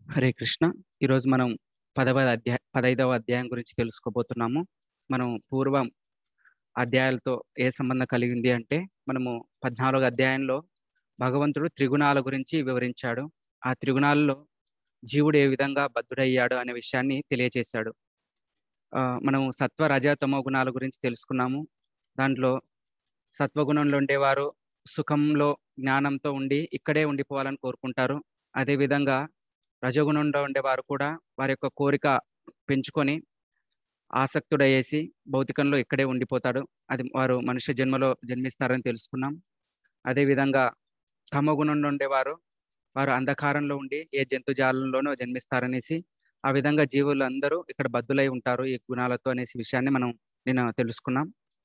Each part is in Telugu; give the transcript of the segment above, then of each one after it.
హరే కృష్ణ ఈరోజు మనం పదవ అధ్యాయ పదైదవ అధ్యాయం గురించి తెలుసుకోబోతున్నాము మనం పూర్వం అధ్యాయాలతో ఏ సంబంధం కలిగింది అంటే మనము పద్నాలుగు అధ్యాయంలో భగవంతుడు త్రిగుణాల గురించి వివరించాడు ఆ త్రిగుణాలలో జీవుడు ఏ విధంగా బద్ధుడయ్యాడు అనే విషయాన్ని తెలియచేశాడు ఆ, మనం సత్వ రజ తమో గుణాల గురించి తెలుసుకున్నాము దాంట్లో సత్వగుణంలో ఉండేవారు సుఖంలో జ్ఞానంతో ఉండి ఇక్కడే ఉండిపోవాలని కోరుకుంటారు అదే విధంగా రజగుణంలో ఉండేవారు కూడా వారి యొక్క కోరిక పెంచుకొని ఆసక్తుడయ్యేసి భౌతికంలో ఇక్కడే ఉండిపోతాడు అది వారు మనుష్య జన్మలో జన్మిస్తారని తెలుసుకున్నాం అదేవిధంగా తమగుణంలో ఉండేవారు వారు అంధకారంలో ఉండి ఏ జంతుజాలంలోనో జన్మిస్తారనేసి ఆ విధంగా జీవులు అందరూ ఇక్కడ బద్దులై ఉంటారు ఈ గుణాలతో అనేసి విషయాన్ని మనం నేను తెలుసుకున్నాం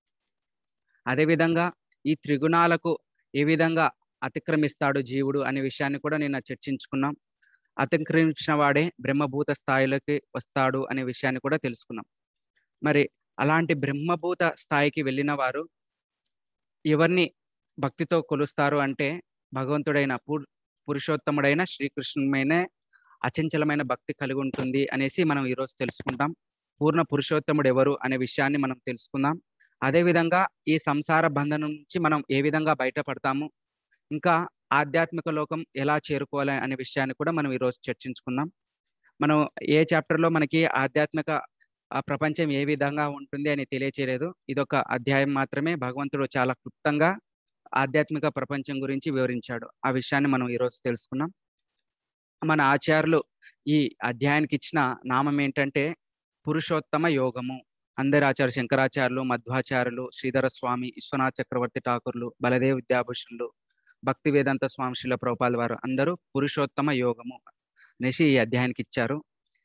అదేవిధంగా ఈ త్రిగుణాలకు ఏ విధంగా అతిక్రమిస్తాడు జీవుడు అనే విషయాన్ని కూడా నేను చర్చించుకున్నాం అతిక్రమించిన వాడే బ్రహ్మభూత స్థాయిలోకి వస్తాడు అనే విషయాన్ని కూడా తెలుసుకున్నాం మరి అలాంటి బ్రహ్మభూత స్థాయికి వెళ్ళిన వారు ఎవరిని భక్తితో కొలుస్తారు అంటే భగవంతుడైన పుర్ పురుషోత్తముడైన శ్రీకృష్ణుమైన అచంచలమైన భక్తి కలిగి ఉంటుంది అనేసి మనం ఈరోజు తెలుసుకుంటాం పూర్ణ పురుషోత్తముడు ఎవరు అనే విషయాన్ని మనం తెలుసుకుందాం అదేవిధంగా ఈ సంసార బంధనం నుంచి మనం ఏ విధంగా బయటపడతాము ఇంకా ఆధ్యాత్మిక లోకం ఎలా చేరుకోవాలి అనే విషయాన్ని కూడా మనం ఈరోజు చర్చించుకుందాం మనం ఏ చాప్టర్లో మనకి ఆధ్యాత్మిక ఆ ప్రపంచం ఏ విధంగా ఉంటుంది అని తెలియచేయలేదు ఇదొక అధ్యాయం మాత్రమే భగవంతుడు చాలా క్లుప్తంగా ఆధ్యాత్మిక ప్రపంచం గురించి వివరించాడు ఆ విషయాన్ని మనం ఈరోజు తెలుసుకున్నాం మన ఆచార్యులు ఈ అధ్యాయానికి ఇచ్చిన నామం ఏంటంటే పురుషోత్తమ యోగము అందరి ఆచార్య శంకరాచార్యులు మధ్వాచార్యులు శ్రీధర స్వామి విశ్వనాథ్ చక్రవర్తి ఠాకూర్లు బలదేవ్ విద్యాభూషణులు భక్తి వేదాంత స్వామి శిల ప్రభుపాల్ వారు అందరూ పురుషోత్తమ యోగము అనేసి ఈ అధ్యాయానికి ఇచ్చారు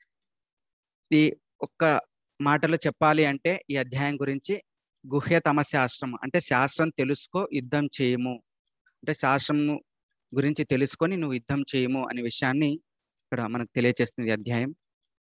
ఈ ఒక్క మాటలో చెప్పాలి అంటే ఈ అధ్యాయం గురించి గుహ్యతమ శాస్త్రం అంటే శాస్త్రం తెలుసుకో యుద్ధం చేయము అంటే శాస్త్రము గురించి తెలుసుకొని నువ్వు యుద్ధం చేయము అనే విషయాన్ని ఇక్కడ మనకు తెలియచేస్తుంది ఈ అధ్యాయం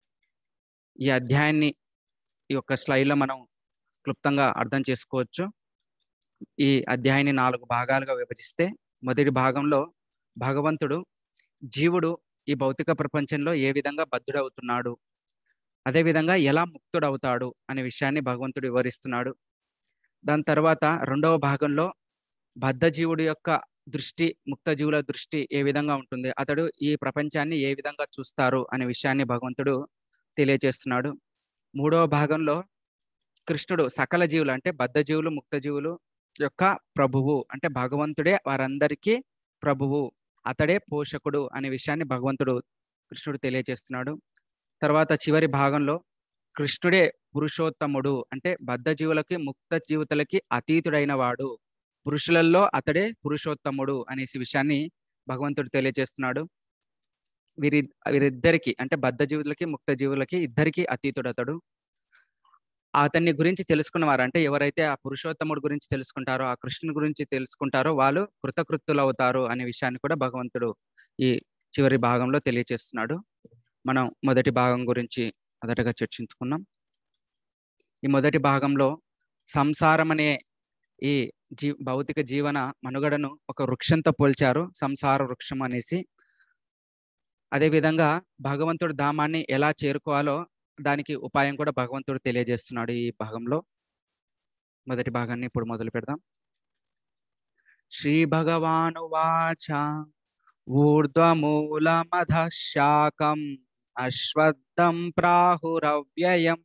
ఈ అధ్యాయాన్ని ఈ యొక్క స్లైడ్లో మనం క్లుప్తంగా అర్థం చేసుకోవచ్చు ఈ అధ్యాయాన్ని నాలుగు భాగాలుగా విభజిస్తే మొదటి భాగంలో భగవంతుడు జీవుడు ఈ భౌతిక ప్రపంచంలో ఏ విధంగా బద్ధుడవుతున్నాడు అదేవిధంగా ఎలా ముక్తుడవుతాడు అనే విషయాన్ని భగవంతుడు వివరిస్తున్నాడు దాని తర్వాత రెండవ భాగంలో బద్ధ జీవుడి యొక్క దృష్టి ముక్త జీవుల దృష్టి ఏ విధంగా ఉంటుంది అతడు ఈ ప్రపంచాన్ని ఏ విధంగా చూస్తారు అనే విషయాన్ని భగవంతుడు తెలియజేస్తున్నాడు మూడవ భాగంలో కృష్ణుడు సకల జీవులు అంటే బద్ధ జీవులు ముక్త జీవులు యొక్క ప్రభువు అంటే భగవంతుడే వారందరికీ ప్రభువు అతడే పోషకుడు అనే విషయాన్ని భగవంతుడు కృష్ణుడు తెలియజేస్తున్నాడు తర్వాత చివరి భాగంలో కృష్ణుడే పురుషోత్తముడు అంటే బద్ధ జీవులకి ముక్త జీవితలకి అతీతుడైన వాడు పురుషులలో అతడే పురుషోత్తముడు అనేసి విషయాన్ని భగవంతుడు తెలియజేస్తున్నాడు వీరి వీరిద్దరికి అంటే బద్ధ జీవులకి ముక్త జీవులకి ఇద్దరికి అతీతుడు అతడు అతన్ని గురించి తెలుసుకున్న వారు అంటే ఎవరైతే ఆ పురుషోత్తముడు గురించి తెలుసుకుంటారో ఆ కృష్ణుని గురించి తెలుసుకుంటారో వాళ్ళు కృతకృత్తులు అవుతారు అనే విషయాన్ని కూడా భగవంతుడు ఈ చివరి భాగంలో తెలియజేస్తున్నాడు మనం మొదటి భాగం గురించి మొదటగా చర్చించుకున్నాం ఈ మొదటి భాగంలో సంసారం అనే ఈ జీ భౌతిక జీవన మనుగడను ఒక వృక్షంతో పోల్చారు సంసార వృక్షం అనేసి అదేవిధంగా భగవంతుడు ధామాన్ని ఎలా చేరుకోవాలో దానికి ఉపాయం కూడా భగవంతుడు తెలియజేస్తున్నాడు ఈ భాగంలో మొదటి భాగాన్ని ఇప్పుడు మొదలు పెడదాం శ్రీ భగవాను వాచ ఊర్ధ్వమూలమధ శాకం అశ్వత్థం ప్రాహురవ్యయం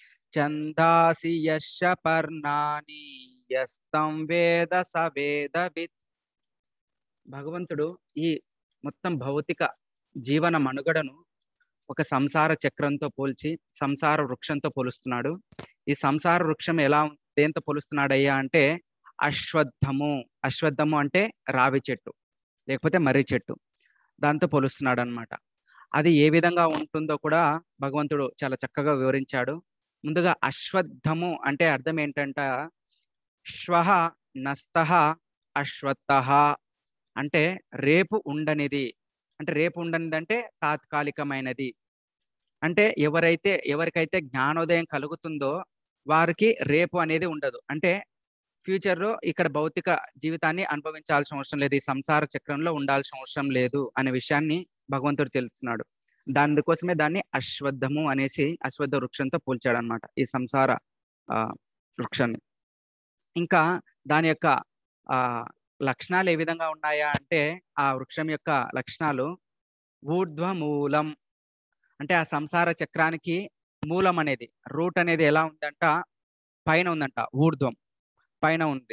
చందాసి యశ పర్ణాని యస్తం వేద స వేదవిత్ భగవంతుడు ఈ మొత్తం భౌతిక జీవన మనుగడను ఒక సంసార చక్రంతో పోల్చి సంసార వృక్షంతో పోలుస్తున్నాడు ఈ సంసార వృక్షం ఎలా దేంతో పోలుస్తున్నాడయ్యా అంటే అశ్వత్థము అశ్వత్థము అంటే రావి చెట్టు లేకపోతే మర్రి చెట్టు దాంతో పోలుస్తున్నాడు అనమాట అది ఏ విధంగా ఉంటుందో కూడా భగవంతుడు చాలా చక్కగా వివరించాడు ముందుగా అశ్వత్థము అంటే అర్థం ఏంటంట శ్వహ నస్త అశ్వత్థ అంటే రేపు ఉండనిది అంటే రేపు ఉండనిది అంటే తాత్కాలికమైనది అంటే ఎవరైతే ఎవరికైతే జ్ఞానోదయం కలుగుతుందో వారికి రేపు అనేది ఉండదు అంటే ఫ్యూచర్ లో ఇక్కడ భౌతిక జీవితాన్ని అనుభవించాల్సిన అవసరం లేదు ఈ సంసార చక్రంలో ఉండాల్సిన అవసరం లేదు అనే విషయాన్ని భగవంతుడు తెలుస్తున్నాడు దానికోసమే దాన్ని అశ్వత్థము అనేసి అశ్వత్థ వృక్షంతో పోల్చాడు అనమాట ఈ సంసార ఆ వృక్షాన్ని ఇంకా దాని యొక్క ఆ లక్షణాలు ఏ విధంగా ఉన్నాయా అంటే ఆ వృక్షం యొక్క లక్షణాలు ఊర్ధ్వ మూలం అంటే ఆ సంసార చక్రానికి మూలం అనేది రూట్ అనేది ఎలా ఉందంట పైన ఉందంట ఊర్ధ్వం పైన ఉంది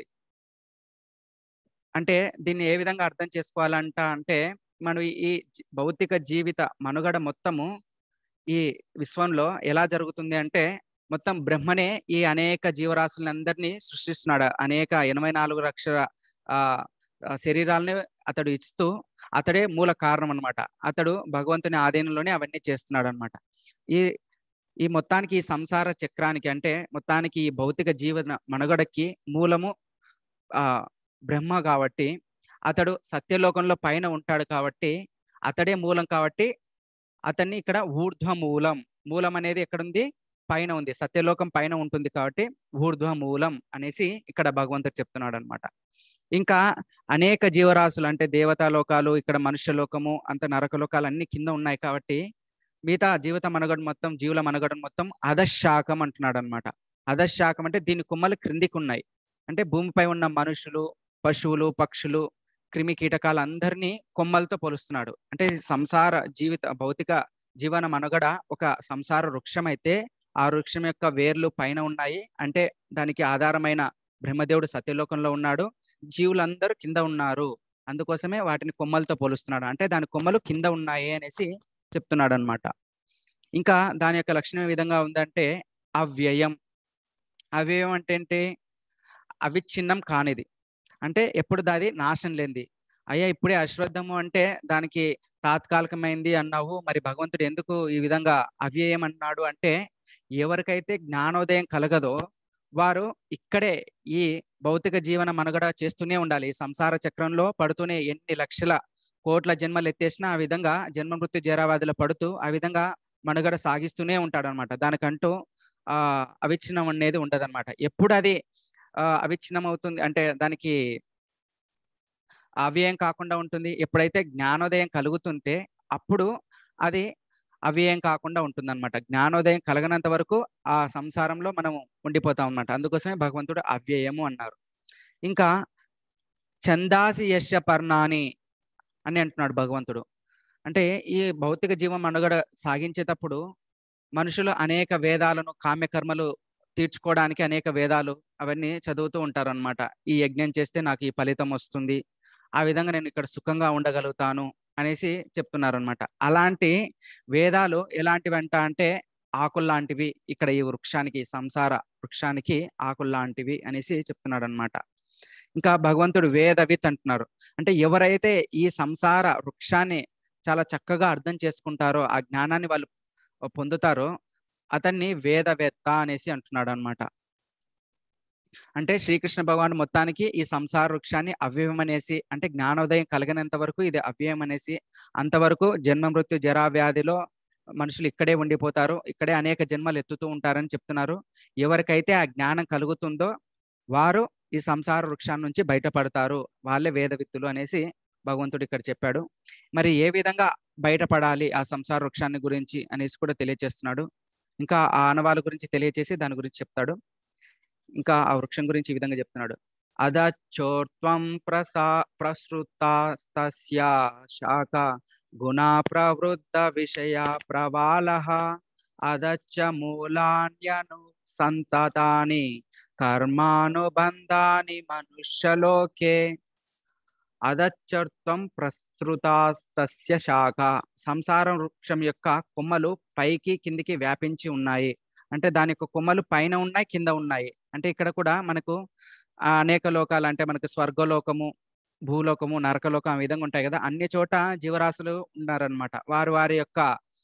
అంటే దీన్ని ఏ విధంగా అర్థం చేసుకోవాలంట అంటే మనం ఈ జీ- భౌతిక జీవిత మనుగడ మొత్తము ఈ విశ్వంలో ఎలా జరుగుతుంది అంటే మొత్తం బ్రహ్మనే ఈ అనేక జీవరాశులందరినీ సృష్టిస్తున్నాడు అనేక ఎనభై నాలుగు లక్షల ఆ ఆ శరీరాలని అతడు ఇస్తూ అతడే మూల కారణం అన్నమాట అతడు భగవంతుని ఆధీనంలోనే అవన్నీ చేస్తున్నాడు అనమాట ఈ ఈ మొత్తానికి ఈ సంసార చక్రానికి అంటే మొత్తానికి ఈ భౌతిక జీవన మనుగడకి మూలము ఆ బ్రహ్మ కాబట్టి అతడు సత్యలోకంలో పైన ఉంటాడు కాబట్టి అతడే మూలం కాబట్టి అతన్ని ఇక్కడ ఊర్ధ్వ మూలం మూలం అనేది ఎక్కడుంది పైన ఉంది సత్యలోకం పైన ఉంటుంది కాబట్టి ఊర్ధ్వ మూలం అనేసి ఇక్కడ భగవంతుడు చెప్తున్నాడు అనమాట ఇంకా అనేక జీవరాశులు అంటే దేవతా లోకాలు ఇక్కడ మనుష్య లోకము అంత నరక లోకాలు అన్ని కింద ఉన్నాయి కాబట్టి మిగతా జీవిత మనుగడ మొత్తం జీవుల మనుగడ మొత్తం అధశాఖం అంటున్నాడు అనమాట అధశాఖం అంటే దీని కొమ్మలు క్రిందికి ఉన్నాయి అంటే భూమిపై ఉన్న మనుషులు పశువులు పక్షులు క్రిమి కీటకాలు అందరినీ కొమ్మలతో పోలుస్తున్నాడు అంటే సంసార జీవిత భౌతిక జీవన మనుగడ ఒక సంసార వృక్షం అయితే ఆ వృక్షం యొక్క వేర్లు పైన ఉన్నాయి అంటే దానికి ఆధారమైన బ్రహ్మదేవుడు సత్యలోకంలో ఉన్నాడు జీవులందరూ కింద ఉన్నారు అందుకోసమే వాటిని కొమ్మలతో పోలుస్తున్నాడు అంటే దాని కొమ్మలు కింద ఉన్నాయి అనేసి చెప్తున్నాడు అనమాట ఇంకా దాని యొక్క లక్షణం ఏ విధంగా ఉందంటే అవ్యయం అవ్యయం అంటే ఏంటి అవిచ్ఛిన్నం కానిది అంటే ఎప్పుడు దాది నాశనం లేనిది అయ్యా ఇప్పుడే అశ్వత్థము అంటే దానికి తాత్కాలికమైంది అన్నావు మరి భగవంతుడు ఎందుకు ఈ విధంగా అవ్యయం అన్నాడు అంటే ఎవరికైతే జ్ఞానోదయం కలగదో వారు ఇక్కడే ఈ భౌతిక జీవన మనుగడ చేస్తూనే ఉండాలి ఈ సంసార చక్రంలో పడుతూనే ఎన్ని లక్షల కోట్ల జన్మలు ఎత్తేసినా ఆ విధంగా జన్మ మృత్యు జరావాదిలో పడుతూ ఆ విధంగా మనుగడ సాగిస్తూనే ఉంటాడు అనమాట దానికంటూ ఆ అవిచ్ఛిన్నం అనేది ఉండదన్నమాట ఎప్పుడు అది ఆ, అవిచ్ఛిన్నం అవుతుంది అంటే దానికి అవ్యయం కాకుండా ఉంటుంది ఎప్పుడైతే జ్ఞానోదయం కలుగుతుంటే అప్పుడు అది అవ్యయం కాకుండా ఉంటుంది అనమాట జ్ఞానోదయం కలగనంత వరకు ఆ సంసారంలో మనం ఉండిపోతాం అనమాట అందుకోసమే భగవంతుడు అవ్యయము అన్నారు ఇంకా చందాసి యశ పర్ణాని అని అంటున్నాడు భగవంతుడు అంటే ఈ భౌతిక జీవం మనుగడ సాగించేటప్పుడు మనుషులు అనేక వేదాలను కామ్యకర్మలు తీర్చుకోవడానికి అనేక వేదాలు అవన్నీ చదువుతూ ఉంటారు అనమాట ఈ యజ్ఞం చేస్తే నాకు ఈ ఫలితం వస్తుంది ఆ విధంగా నేను ఇక్కడ సుఖంగా ఉండగలుగుతాను అనేసి చెప్తున్నారు అనమాట అలాంటి వేదాలు ఎలాంటివంట అంటే ఆకుల్లాంటివి ఇక్కడ ఈ వృక్షానికి సంసార వృక్షానికి ఆకుల్లాంటివి అనేసి చెప్తున్నాడు అనమాట ఇంకా భగవంతుడు వేదవిత్ అంటున్నారు అంటే ఎవరైతే ఈ సంసార వృక్షాన్ని చాలా చక్కగా అర్థం చేసుకుంటారో ఆ జ్ఞానాన్ని వాళ్ళు పొందుతారో అతన్ని వేదవేత్త అనేసి అంటున్నాడు అనమాట అంటే శ్రీకృష్ణ భగవాన్ మొత్తానికి ఈ సంసార వృక్షాన్ని అవ్యయం అనేసి అంటే జ్ఞానోదయం కలిగినంత వరకు ఇది అవ్యయం అనేసి అంతవరకు జన్మ మృత్యు జరా వ్యాధిలో మనుషులు ఇక్కడే ఉండిపోతారు ఇక్కడే అనేక జన్మలు ఎత్తుతూ ఉంటారని చెప్తున్నారు ఎవరికైతే ఆ జ్ఞానం కలుగుతుందో వారు ఈ సంసార వృక్షాన్ని నుంచి బయటపడతారు వాళ్ళే వేదవిత్తులు అనేసి భగవంతుడు ఇక్కడ చెప్పాడు మరి ఏ విధంగా బయటపడాలి ఆ సంసార వృక్షాన్ని గురించి అనేసి కూడా తెలియజేస్తున్నాడు ఇంకా ఆ ఆనవాళ్ళ గురించి తెలియజేసి దాని గురించి చెప్తాడు ఇంకా ఆ వృక్షం గురించి ఈ విధంగా చెప్తున్నాడు అదచోర్త్వం ప్రసా ప్రసృత శాఖ గుణా ప్రవృద్ధ విషయ ప్రవాళ అదచ్చ మూలాన్యను సంతతాని కర్మానుబంధాని మనుష్యలోకే అదచ్చర్త్వం ప్రసృతాస్తస్య శాఖ సంసార వృక్షం యొక్క కొమ్మలు పైకి కిందికి వ్యాపించి ఉన్నాయి అంటే దాని యొక్క కొమ్మలు పైన ఉన్నాయి కింద ఉన్నాయి అంటే ఇక్కడ కూడా మనకు ఆ అనేక లోకాలు అంటే మనకు స్వర్గలోకము భూలోకము నరకలోకం ఆ విధంగా ఉంటాయి కదా అన్ని చోట జీవరాశులు ఉన్నారనమాట వారు వారి యొక్క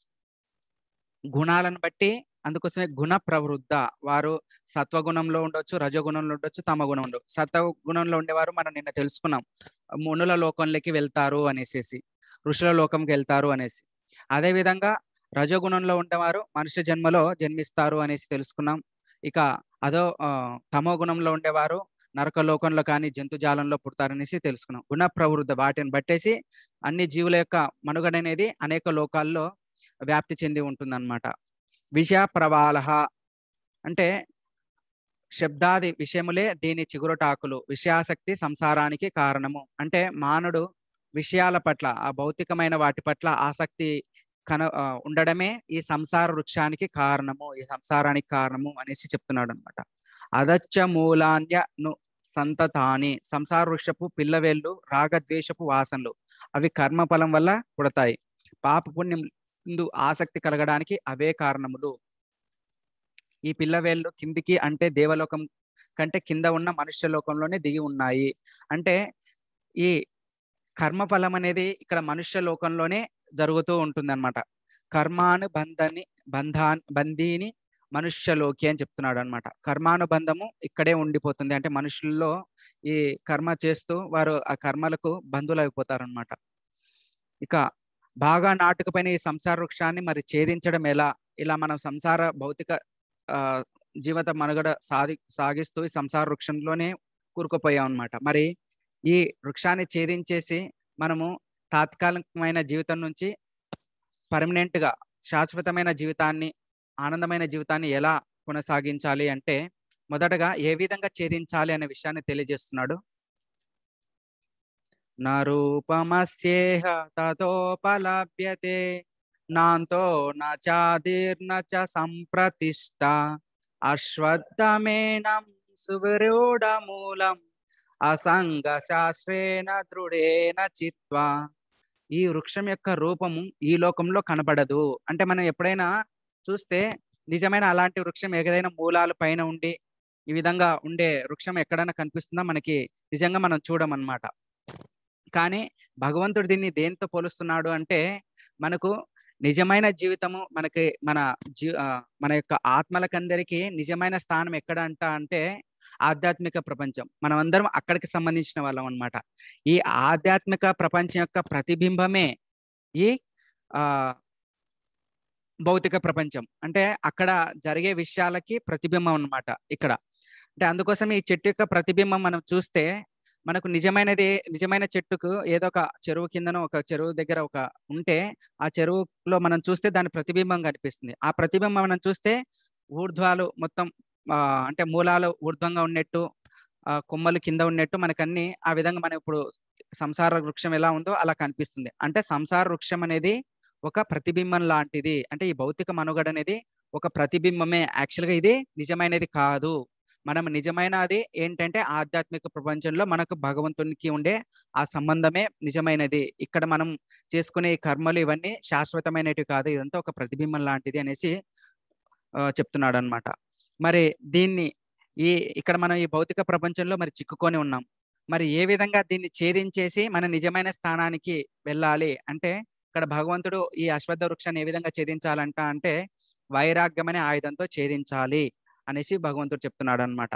గుణాలను బట్టి అందుకోసమే గుణ ప్రవృద్ధ వారు సత్వగుణంలో ఉండొచ్చు రజగుణంలో ఉండొచ్చు తమ గుణం ఉండొచ్చు సత్వగుణంలో ఉండేవారు మనం నిన్న తెలుసుకున్నాం మునుల లోకంలోకి వెళ్తారు అనేసి ఋషుల లోకంకి వెళ్తారు అనేసి అదే విధంగా రజగుణంలో ఉండేవారు మనుష్య జన్మలో జన్మిస్తారు అనేసి తెలుసుకున్నాం ఇక అదో ఆ, తమో గుణంలో ఉండేవారు నరక లోకంలో కానీ జంతుజాలంలో పుడతారనేసి తెలుసుకున్నాం గుణ ప్రవృద్ధ వాటిని బట్టేసి అన్ని జీవుల యొక్క మనుగడ అనేది అనేక లోకాల్లో వ్యాప్తి చెంది ఉంటుందన్నమాట విషయ ప్రవాళ అంటే శబ్దాది విషయములే దీని చిగురుటాకులు విషయాసక్తి సంసారానికి కారణము అంటే మానవుడు విషయాల పట్ల ఆ భౌతికమైన వాటి పట్ల ఆసక్తి కన ఆ, ఉండడమే ఈ సంసార వృక్షానికి కారణము ఈ సంసారానికి కారణము అనేసి చెప్తున్నాడు అనమాట అదచ్చ మూలాన్య ను సంతతాని సంసార వృక్షపు పిల్లవేళ్ళు రాగద్వేషపు వాసనలు అవి కర్మఫలం వల్ల పుడతాయి పాప పుణ్యం ముందు ఆసక్తి కలగడానికి అవే కారణములు ఈ పిల్లవేళ్ళు కిందికి అంటే దేవలోకం కంటే కింద ఉన్న మనుష్య లోకంలోనే దిగి ఉన్నాయి అంటే ఈ కర్మఫలం అనేది ఇక్కడ మనుష్య లోకంలోనే జరుగుతూ ఉంటుంది అనమాట కర్మానుబంధాన్ని బంధా బందీని మనుష్యలోకి అని చెప్తున్నాడు అనమాట కర్మానుబంధము ఇక్కడే ఉండిపోతుంది అంటే మనుషుల్లో ఈ కర్మ చేస్తూ వారు ఆ కర్మలకు బంధువులు అయిపోతారు అనమాట ఇక బాగా నాటుకుపోయిన ఈ సంసార వృక్షాన్ని మరి ఛేదించడం ఎలా ఇలా మనం సంసార భౌతిక ఆ జీవిత మనుగడ సాగి సాగిస్తూ ఈ సంసార వృక్షంలోనే కూరుకుపోయాం అనమాట మరి ఈ వృక్షాన్ని ఛేదించేసి మనము తాత్కాలికమైన జీవితం నుంచి పర్మనెంట్ గా శాశ్వతమైన జీవితాన్ని ఆనందమైన జీవితాన్ని ఎలా కొనసాగించాలి అంటే మొదటగా ఏ విధంగా ఛేదించాలి అనే విషయాన్ని తెలియజేస్తున్నాడు నా రూపమస్యేహ తతోపలభ్యతే నాంతో నా చాదీర్ణ చ సంప్రతిష్ట అశ్వత్థమేనం సువిరూఢమూలం అసంగ శాస్త్రేణ దృఢేన చిత్వా ఈ వృక్షం యొక్క రూపము ఈ లోకంలో కనబడదు అంటే మనం ఎప్పుడైనా చూస్తే నిజమైన అలాంటి వృక్షం ఏదైనా మూలాల పైన ఉండి ఈ విధంగా ఉండే వృక్షం ఎక్కడైనా కనిపిస్తుందా మనకి నిజంగా మనం చూడమన్నమాట కానీ భగవంతుడు దీన్ని దేంతో పోలుస్తున్నాడు అంటే మనకు నిజమైన జీవితము మనకి మన జీ ఆ, మన యొక్క ఆత్మలకందరికీ నిజమైన స్థానం ఎక్కడ అంట అంటే ఆధ్యాత్మిక ప్రపంచం మనం అందరం అక్కడికి సంబంధించిన వాళ్ళం అన్నమాట ఈ ఆధ్యాత్మిక ప్రపంచం యొక్క ప్రతిబింబమే ఈ ఆ భౌతిక ప్రపంచం అంటే అక్కడ జరిగే విషయాలకి ప్రతిబింబం అన్నమాట ఇక్కడ అంటే అందుకోసం ఈ చెట్టు యొక్క ప్రతిబింబం మనం చూస్తే మనకు నిజమైనది నిజమైన చెట్టుకు ఏదో ఒక చెరువు కిందన ఒక చెరువు దగ్గర ఒక ఉంటే ఆ చెరువులో మనం చూస్తే దాని ప్రతిబింబం కనిపిస్తుంది ఆ ప్రతిబింబం మనం చూస్తే ఊర్ధ్వాలు మొత్తం ఆ, అంటే మూలాలు ఊర్ధ్వంగా ఉన్నట్టు ఆ కొమ్మలు కింద ఉన్నట్టు మనకన్నీ ఆ విధంగా మనం ఇప్పుడు సంసార వృక్షం ఎలా ఉందో అలా కనిపిస్తుంది అంటే సంసార వృక్షం అనేది ఒక ప్రతిబింబం లాంటిది అంటే ఈ భౌతిక మనుగడ అనేది ఒక ప్రతిబింబమే యాక్చువల్ గా ఇది నిజమైనది కాదు మనం నిజమైనది ఏంటంటే ఆధ్యాత్మిక ప్రపంచంలో మనకు భగవంతునికి ఉండే ఆ సంబంధమే నిజమైనది ఇక్కడ మనం చేసుకునే ఈ కర్మలు ఇవన్నీ శాశ్వతమైనవి కాదు ఇదంతా ఒక ప్రతిబింబం లాంటిది అనేసి ఆ, చెప్తున్నాడు అనమాట మరి దీన్ని ఈ ఇక్కడ మనం ఈ భౌతిక ప్రపంచంలో మరి చిక్కుకొని ఉన్నాం మరి ఏ విధంగా దీన్ని ఛేదించేసి మన నిజమైన స్థానానికి వెళ్ళాలి అంటే ఇక్కడ భగవంతుడు ఈ అశ్వత్థ వృక్షాన్ని ఏ విధంగా ఛేదించాలంట అంటే వైరాగ్యం అనే ఆయుధంతో ఛేదించాలి అనేసి భగవంతుడు చెప్తున్నాడు అనమాట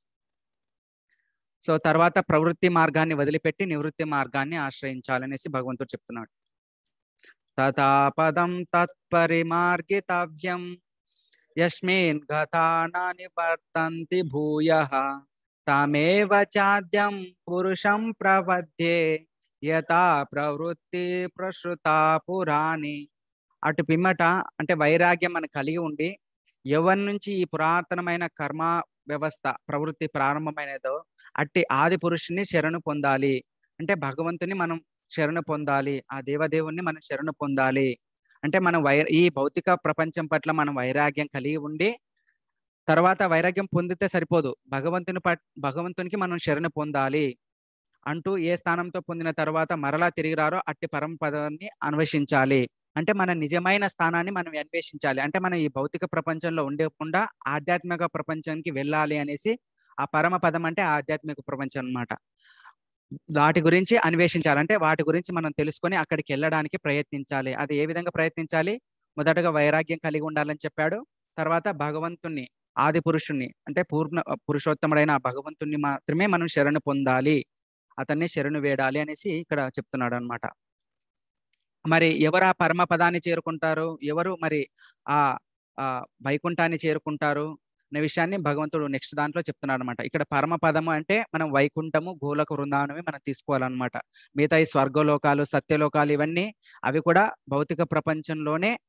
సో తర్వాత ప్రవృత్తి మార్గాన్ని వదిలిపెట్టి నివృత్తి మార్గాన్ని ఆశ్రయించాలనేసి భగవంతుడు చెప్తున్నాడు తథాపదం తత్పరిమార్గితవ్యం యస్మిన్ గతానా నివర్తంతి భూయ తమేవ చాద్యం పురుషం ప్రవద్యే యథా ప్రవృత్తి ప్రసృతా పురాణి అటు పిమ్మట అంటే వైరాగ్యం మనకు కలిగి ఉండి ఎవరి నుంచి ఈ పురాతనమైన కర్మ వ్యవస్థ ప్రవృత్తి ప్రారంభమైనదో అట్టి ఆది పురుషుని శరణు పొందాలి అంటే భగవంతుని మనం శరణు పొందాలి ఆ దేవదేవుణ్ణి మనం శరణు పొందాలి అంటే మనం వై ఈ భౌతిక ప్రపంచం పట్ల మనం వైరాగ్యం కలిగి ఉండి తర్వాత వైరాగ్యం పొందితే సరిపోదు భగవంతుని పట్ భగవంతునికి మనం శరణు పొందాలి అంటూ ఏ స్థానంతో పొందిన తర్వాత మరలా తిరిగి రారో అట్టి పరమ పదాన్ని అన్వేషించాలి అంటే మన నిజమైన స్థానాన్ని మనం అన్వేషించాలి అంటే మనం ఈ భౌతిక ప్రపంచంలో ఉండకుండా ఆధ్యాత్మిక ప్రపంచానికి వెళ్ళాలి అనేసి ఆ పరమ పదం అంటే ఆధ్యాత్మిక ప్రపంచం అన్నమాట వాటి గురించి అన్వేషించాలి అంటే వాటి గురించి మనం తెలుసుకొని అక్కడికి వెళ్ళడానికి ప్రయత్నించాలి అది ఏ విధంగా ప్రయత్నించాలి మొదటగా వైరాగ్యం కలిగి ఉండాలని చెప్పాడు తర్వాత భగవంతుణ్ణి ఆది పురుషుణ్ణి అంటే పూర్ణ పురుషోత్తముడైన ఆ భగవంతుణ్ణి మాత్రమే మనం శరణు పొందాలి అతన్ని శరణు వేడాలి అనేసి ఇక్కడ చెప్తున్నాడు అనమాట మరి ఎవరు ఆ పరమ పదాన్ని చేరుకుంటారు ఎవరు మరి ఆ ఆ వైకుంఠాన్ని చేరుకుంటారు అనే విషయాన్ని భగవంతుడు నెక్స్ట్ దాంట్లో చెప్తున్నాడు అనమాట ఇక్కడ పరమ పదము అంటే మనం వైకుంఠము గోలక వృందావనమే మనం తీసుకోవాలన్నమాట మిగతా ఈ స్వర్గలోకాలు సత్యలోకాలు ఇవన్నీ అవి కూడా భౌతిక ప్రపంచంలోనే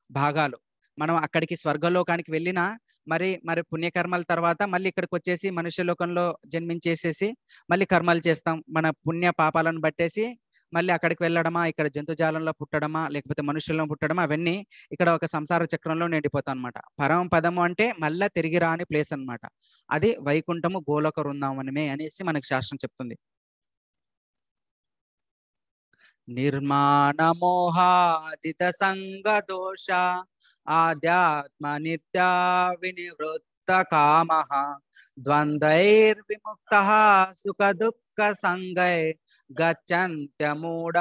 భాగాలు మనం అక్కడికి స్వర్గలోకానికి వెళ్ళినా మరి మరి పుణ్యకర్మల తర్వాత మళ్ళీ ఇక్కడికి వచ్చేసి మనుష్య లోకంలో జన్మించేసేసి మళ్ళీ కర్మలు చేస్తాం మన పుణ్య పాపాలను బట్టేసి మళ్ళీ అక్కడికి వెళ్ళడమా ఇక్కడ జంతుజాలంలో పుట్టడమా లేకపోతే మనుషుల్లో పుట్టడమా అవన్నీ ఇక్కడ ఒక సంసార చక్రంలో నిండిపోతాం అనమాట పరమ పదము అంటే మళ్ళా తిరిగి రాని ప్లేస్ అన్నమాట అది వైకుంఠము గోలోక వృందావనమే అనేసి మనకి శాస్త్రం చెప్తుంది నిర్మాణ మోహాజిత సంగ దోష ఆధ్యాత్మ నిత్య వినివృత్త కామ ద్వంద్వైర్విముక్త సుఖ దుఃఖ సంగై గచ్చంత్యమూఢ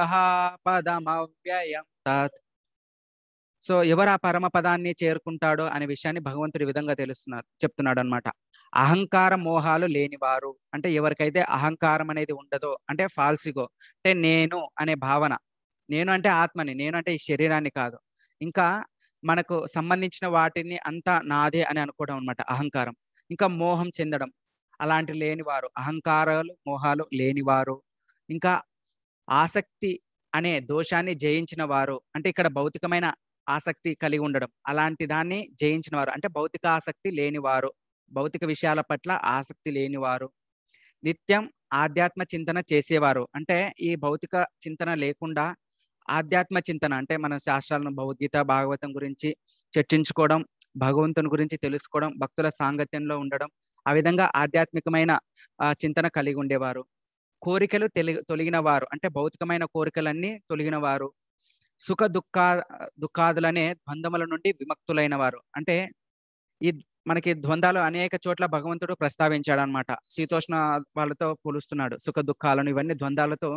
పదమవ్యయం తత్ సో ఎవరు ఆ పరమ పదాన్ని చేరుకుంటాడో అనే విషయాన్ని భగవంతుడి ఈ విధంగా తెలుస్తున్నారు చెప్తున్నాడు అనమాట అహంకార మోహాలు లేనివారు అంటే ఎవరికైతే అహంకారం అనేది ఉండదో అంటే ఫాల్సిగో అంటే నేను అనే భావన నేను అంటే ఆత్మని నేను అంటే ఈ శరీరాన్ని కాదు ఇంకా మనకు సంబంధించిన వాటిని అంతా నాదే అని అనుకోవడం అనమాట అహంకారం ఇంకా మోహం చెందడం అలాంటి లేనివారు అహంకారాలు మోహాలు లేనివారు ఇంకా ఆసక్తి అనే దోషాన్ని జయించిన వారు అంటే ఇక్కడ భౌతికమైన ఆసక్తి కలిగి ఉండడం అలాంటి దాన్ని జయించిన వారు అంటే భౌతిక ఆసక్తి లేనివారు భౌతిక విషయాల పట్ల ఆసక్తి లేనివారు నిత్యం ఆధ్యాత్మ చింతన చేసేవారు అంటే ఈ భౌతిక చింతన లేకుండా ఆధ్యాత్మ చింతన అంటే మన శాస్త్రాలను భగవద్గీత భాగవతం గురించి చర్చించుకోవడం భగవంతుని గురించి తెలుసుకోవడం భక్తుల సాంగత్యంలో ఉండడం ఆ విధంగా ఆధ్యాత్మికమైన చింతన కలిగి ఉండేవారు కోరికలు తెలి తొలగిన వారు అంటే భౌతికమైన కోరికలన్నీ తొలగిన వారు సుఖ దుఃఖ దుఃఖాదులనే ద్వంద్వముల నుండి విముక్తులైన వారు అంటే ఈ మనకి ద్వంద్వాలు అనేక చోట్ల భగవంతుడు ప్రస్తావించాడు అనమాట శీతోష్ణ వాళ్ళతో పోలుస్తున్నాడు సుఖ దుఃఖాలను ఇవన్నీ ద్వంద్వాలతో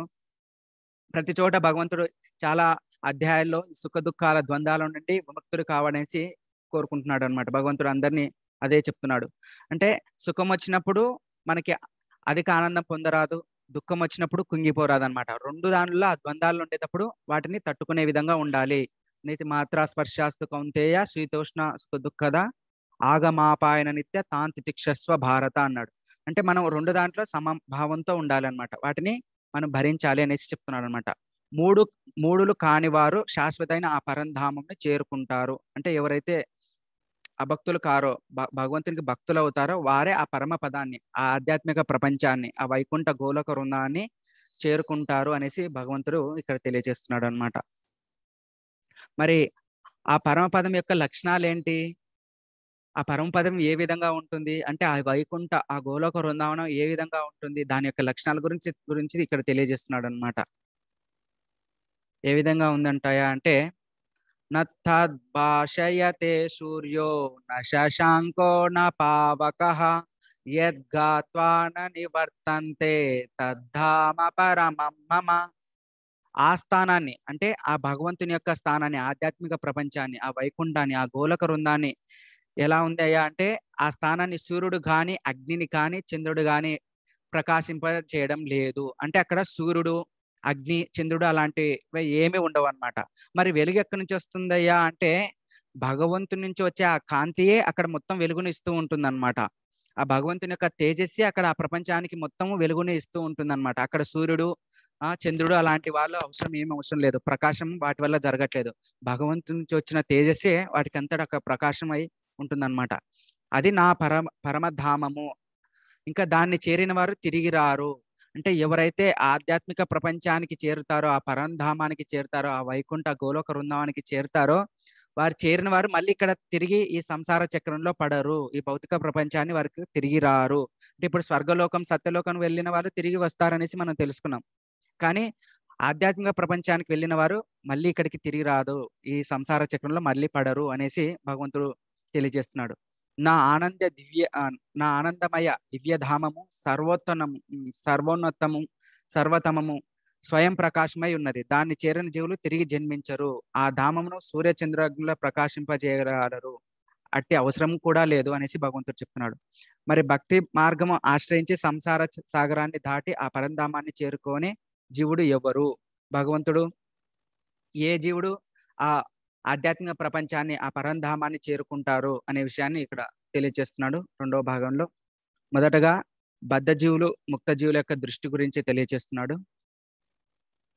ప్రతి చోట భగవంతుడు చాలా అధ్యాయాల్లో సుఖ దుఃఖాల ద్వంద్వాల నుండి విముక్తుడు కావడానికి కోరుకుంటున్నాడు అనమాట భగవంతుడు అందరినీ అదే చెప్తున్నాడు అంటే సుఖం వచ్చినప్పుడు మనకి అధిక ఆనందం పొందరాదు దుఃఖం వచ్చినప్పుడు కుంగిపోరాదు అనమాట రెండు దానిలో ఆ ద్వంద్వాలు ఉండేటప్పుడు వాటిని తట్టుకునే విధంగా ఉండాలి నీతి మాత్ర స్పర్శాస్తు కౌంతేయ శీతోష్ణ సుఖ దుఃఖద ఆగమాపాయన నిత్య తాంతి తిక్షస్వ భారత అన్నాడు అంటే మనం రెండు దాంట్లో సమభావంతో ఉండాలి అనమాట వాటిని మనం భరించాలి అనేసి చెప్తున్నాడు అనమాట మూడు మూడులు కాని వారు శాశ్వతమైన ఆ పరంధామంని చేరుకుంటారు అంటే ఎవరైతే అభక్తులు కారో భగవంతునికి భక్తులు అవుతారో వారే ఆ పరమ పదాన్ని ఆ ఆధ్యాత్మిక ప్రపంచాన్ని ఆ వైకుంఠ గోలక వృందాన్ని చేరుకుంటారు అనేసి భగవంతుడు ఇక్కడ తెలియజేస్తున్నాడు అనమాట మరి ఆ పరమపదం యొక్క లక్షణాలు ఏంటి ఆ పరమపదం ఏ విధంగా ఉంటుంది అంటే ఆ వైకుంఠ ఆ గోలోక వృందావనం ఏ విధంగా ఉంటుంది దాని యొక్క లక్షణాల గురించి గురించి ఇక్కడ తెలియజేస్తున్నాడు అనమాట ఏ విధంగా ఉందంటాయా అంటే నద్భాషయతే సూర్యో న శశాంకో న పావక యద్గాత్వా న నివర్తంతే తద్ధామ పరమం మమ ఆ స్థానాన్ని అంటే ఆ భగవంతుని యొక్క స్థానాన్ని ఆధ్యాత్మిక ప్రపంచాన్ని ఆ వైకుంఠాన్ని ఆ గోలక వృందాన్ని ఎలా ఉంది అయ్యా అంటే ఆ స్థానాన్ని సూర్యుడు గాని అగ్నిని కానీ చంద్రుడు గాని ప్రకాశింప చేయడం లేదు అంటే అక్కడ సూర్యుడు అగ్ని చంద్రుడు అలాంటివి ఏమి ఉండవు అనమాట మరి వెలుగు ఎక్కడి నుంచి వస్తుందయ్యా అంటే భగవంతుని నుంచి వచ్చే ఆ కాంతియే అక్కడ మొత్తం వెలుగుని ఇస్తూ ఉంటుంది అనమాట ఆ భగవంతుని యొక్క తేజస్సి అక్కడ ఆ ప్రపంచానికి మొత్తము వెలుగుని ఇస్తూ ఉంటుంది అనమాట అక్కడ సూర్యుడు ఆ చంద్రుడు అలాంటి వాళ్ళు అవసరం ఏమి అవసరం లేదు ప్రకాశం వాటి వల్ల జరగట్లేదు భగవంతు నుంచి వచ్చిన తేజస్సే వాటికి అంతటా ఒక ప్రకాశం అయి ఉంటుందన్నమాట అది నా పరమ పరమధామము ఇంకా దాన్ని చేరిన వారు తిరిగి రారు అంటే ఎవరైతే ఆధ్యాత్మిక ప్రపంచానికి చేరుతారో ఆ పరంధామానికి చేరుతారో ఆ వైకుంఠ గోలోక వృందావానికి చేరుతారో వారు చేరిన వారు మళ్ళీ ఇక్కడ తిరిగి ఈ సంసార చక్రంలో పడరు ఈ భౌతిక ప్రపంచాన్ని వారికి తిరిగి రారు అంటే ఇప్పుడు స్వర్గలోకం సత్యలోకం వెళ్ళిన వారు తిరిగి వస్తారనేసి మనం తెలుసుకున్నాం కానీ ఆధ్యాత్మిక ప్రపంచానికి వెళ్ళిన వారు మళ్ళీ ఇక్కడికి తిరిగి రాదు ఈ సంసార చక్రంలో మళ్ళీ పడరు అనేసి భగవంతుడు తెలియజేస్తున్నాడు నా ఆనంద దివ్య నా ఆనందమయ దివ్యధామము సర్వోత్తమము సర్వోన్నతము సర్వతమము స్వయం ప్రకాశమై ఉన్నది దాన్ని చేరిన జీవులు తిరిగి జన్మించరు ఆ ధామమును సూర్య చంద్రగ్నుల ప్రకాశింపజేయగలరు అట్టి అవసరం కూడా లేదు అనేసి భగవంతుడు చెప్తున్నాడు మరి భక్తి మార్గము ఆశ్రయించి సంసార సాగరాన్ని దాటి ఆ పరంధామాన్ని చేరుకొని జీవుడు ఎవరు భగవంతుడు ఏ జీవుడు ఆ ఆధ్యాత్మిక ప్రపంచాన్ని ఆ పరంధామాన్ని చేరుకుంటారు అనే విషయాన్ని ఇక్కడ తెలియజేస్తున్నాడు రెండవ భాగంలో మొదటగా బద్ధ జీవులు ముక్త జీవుల యొక్క దృష్టి గురించి తెలియజేస్తున్నాడు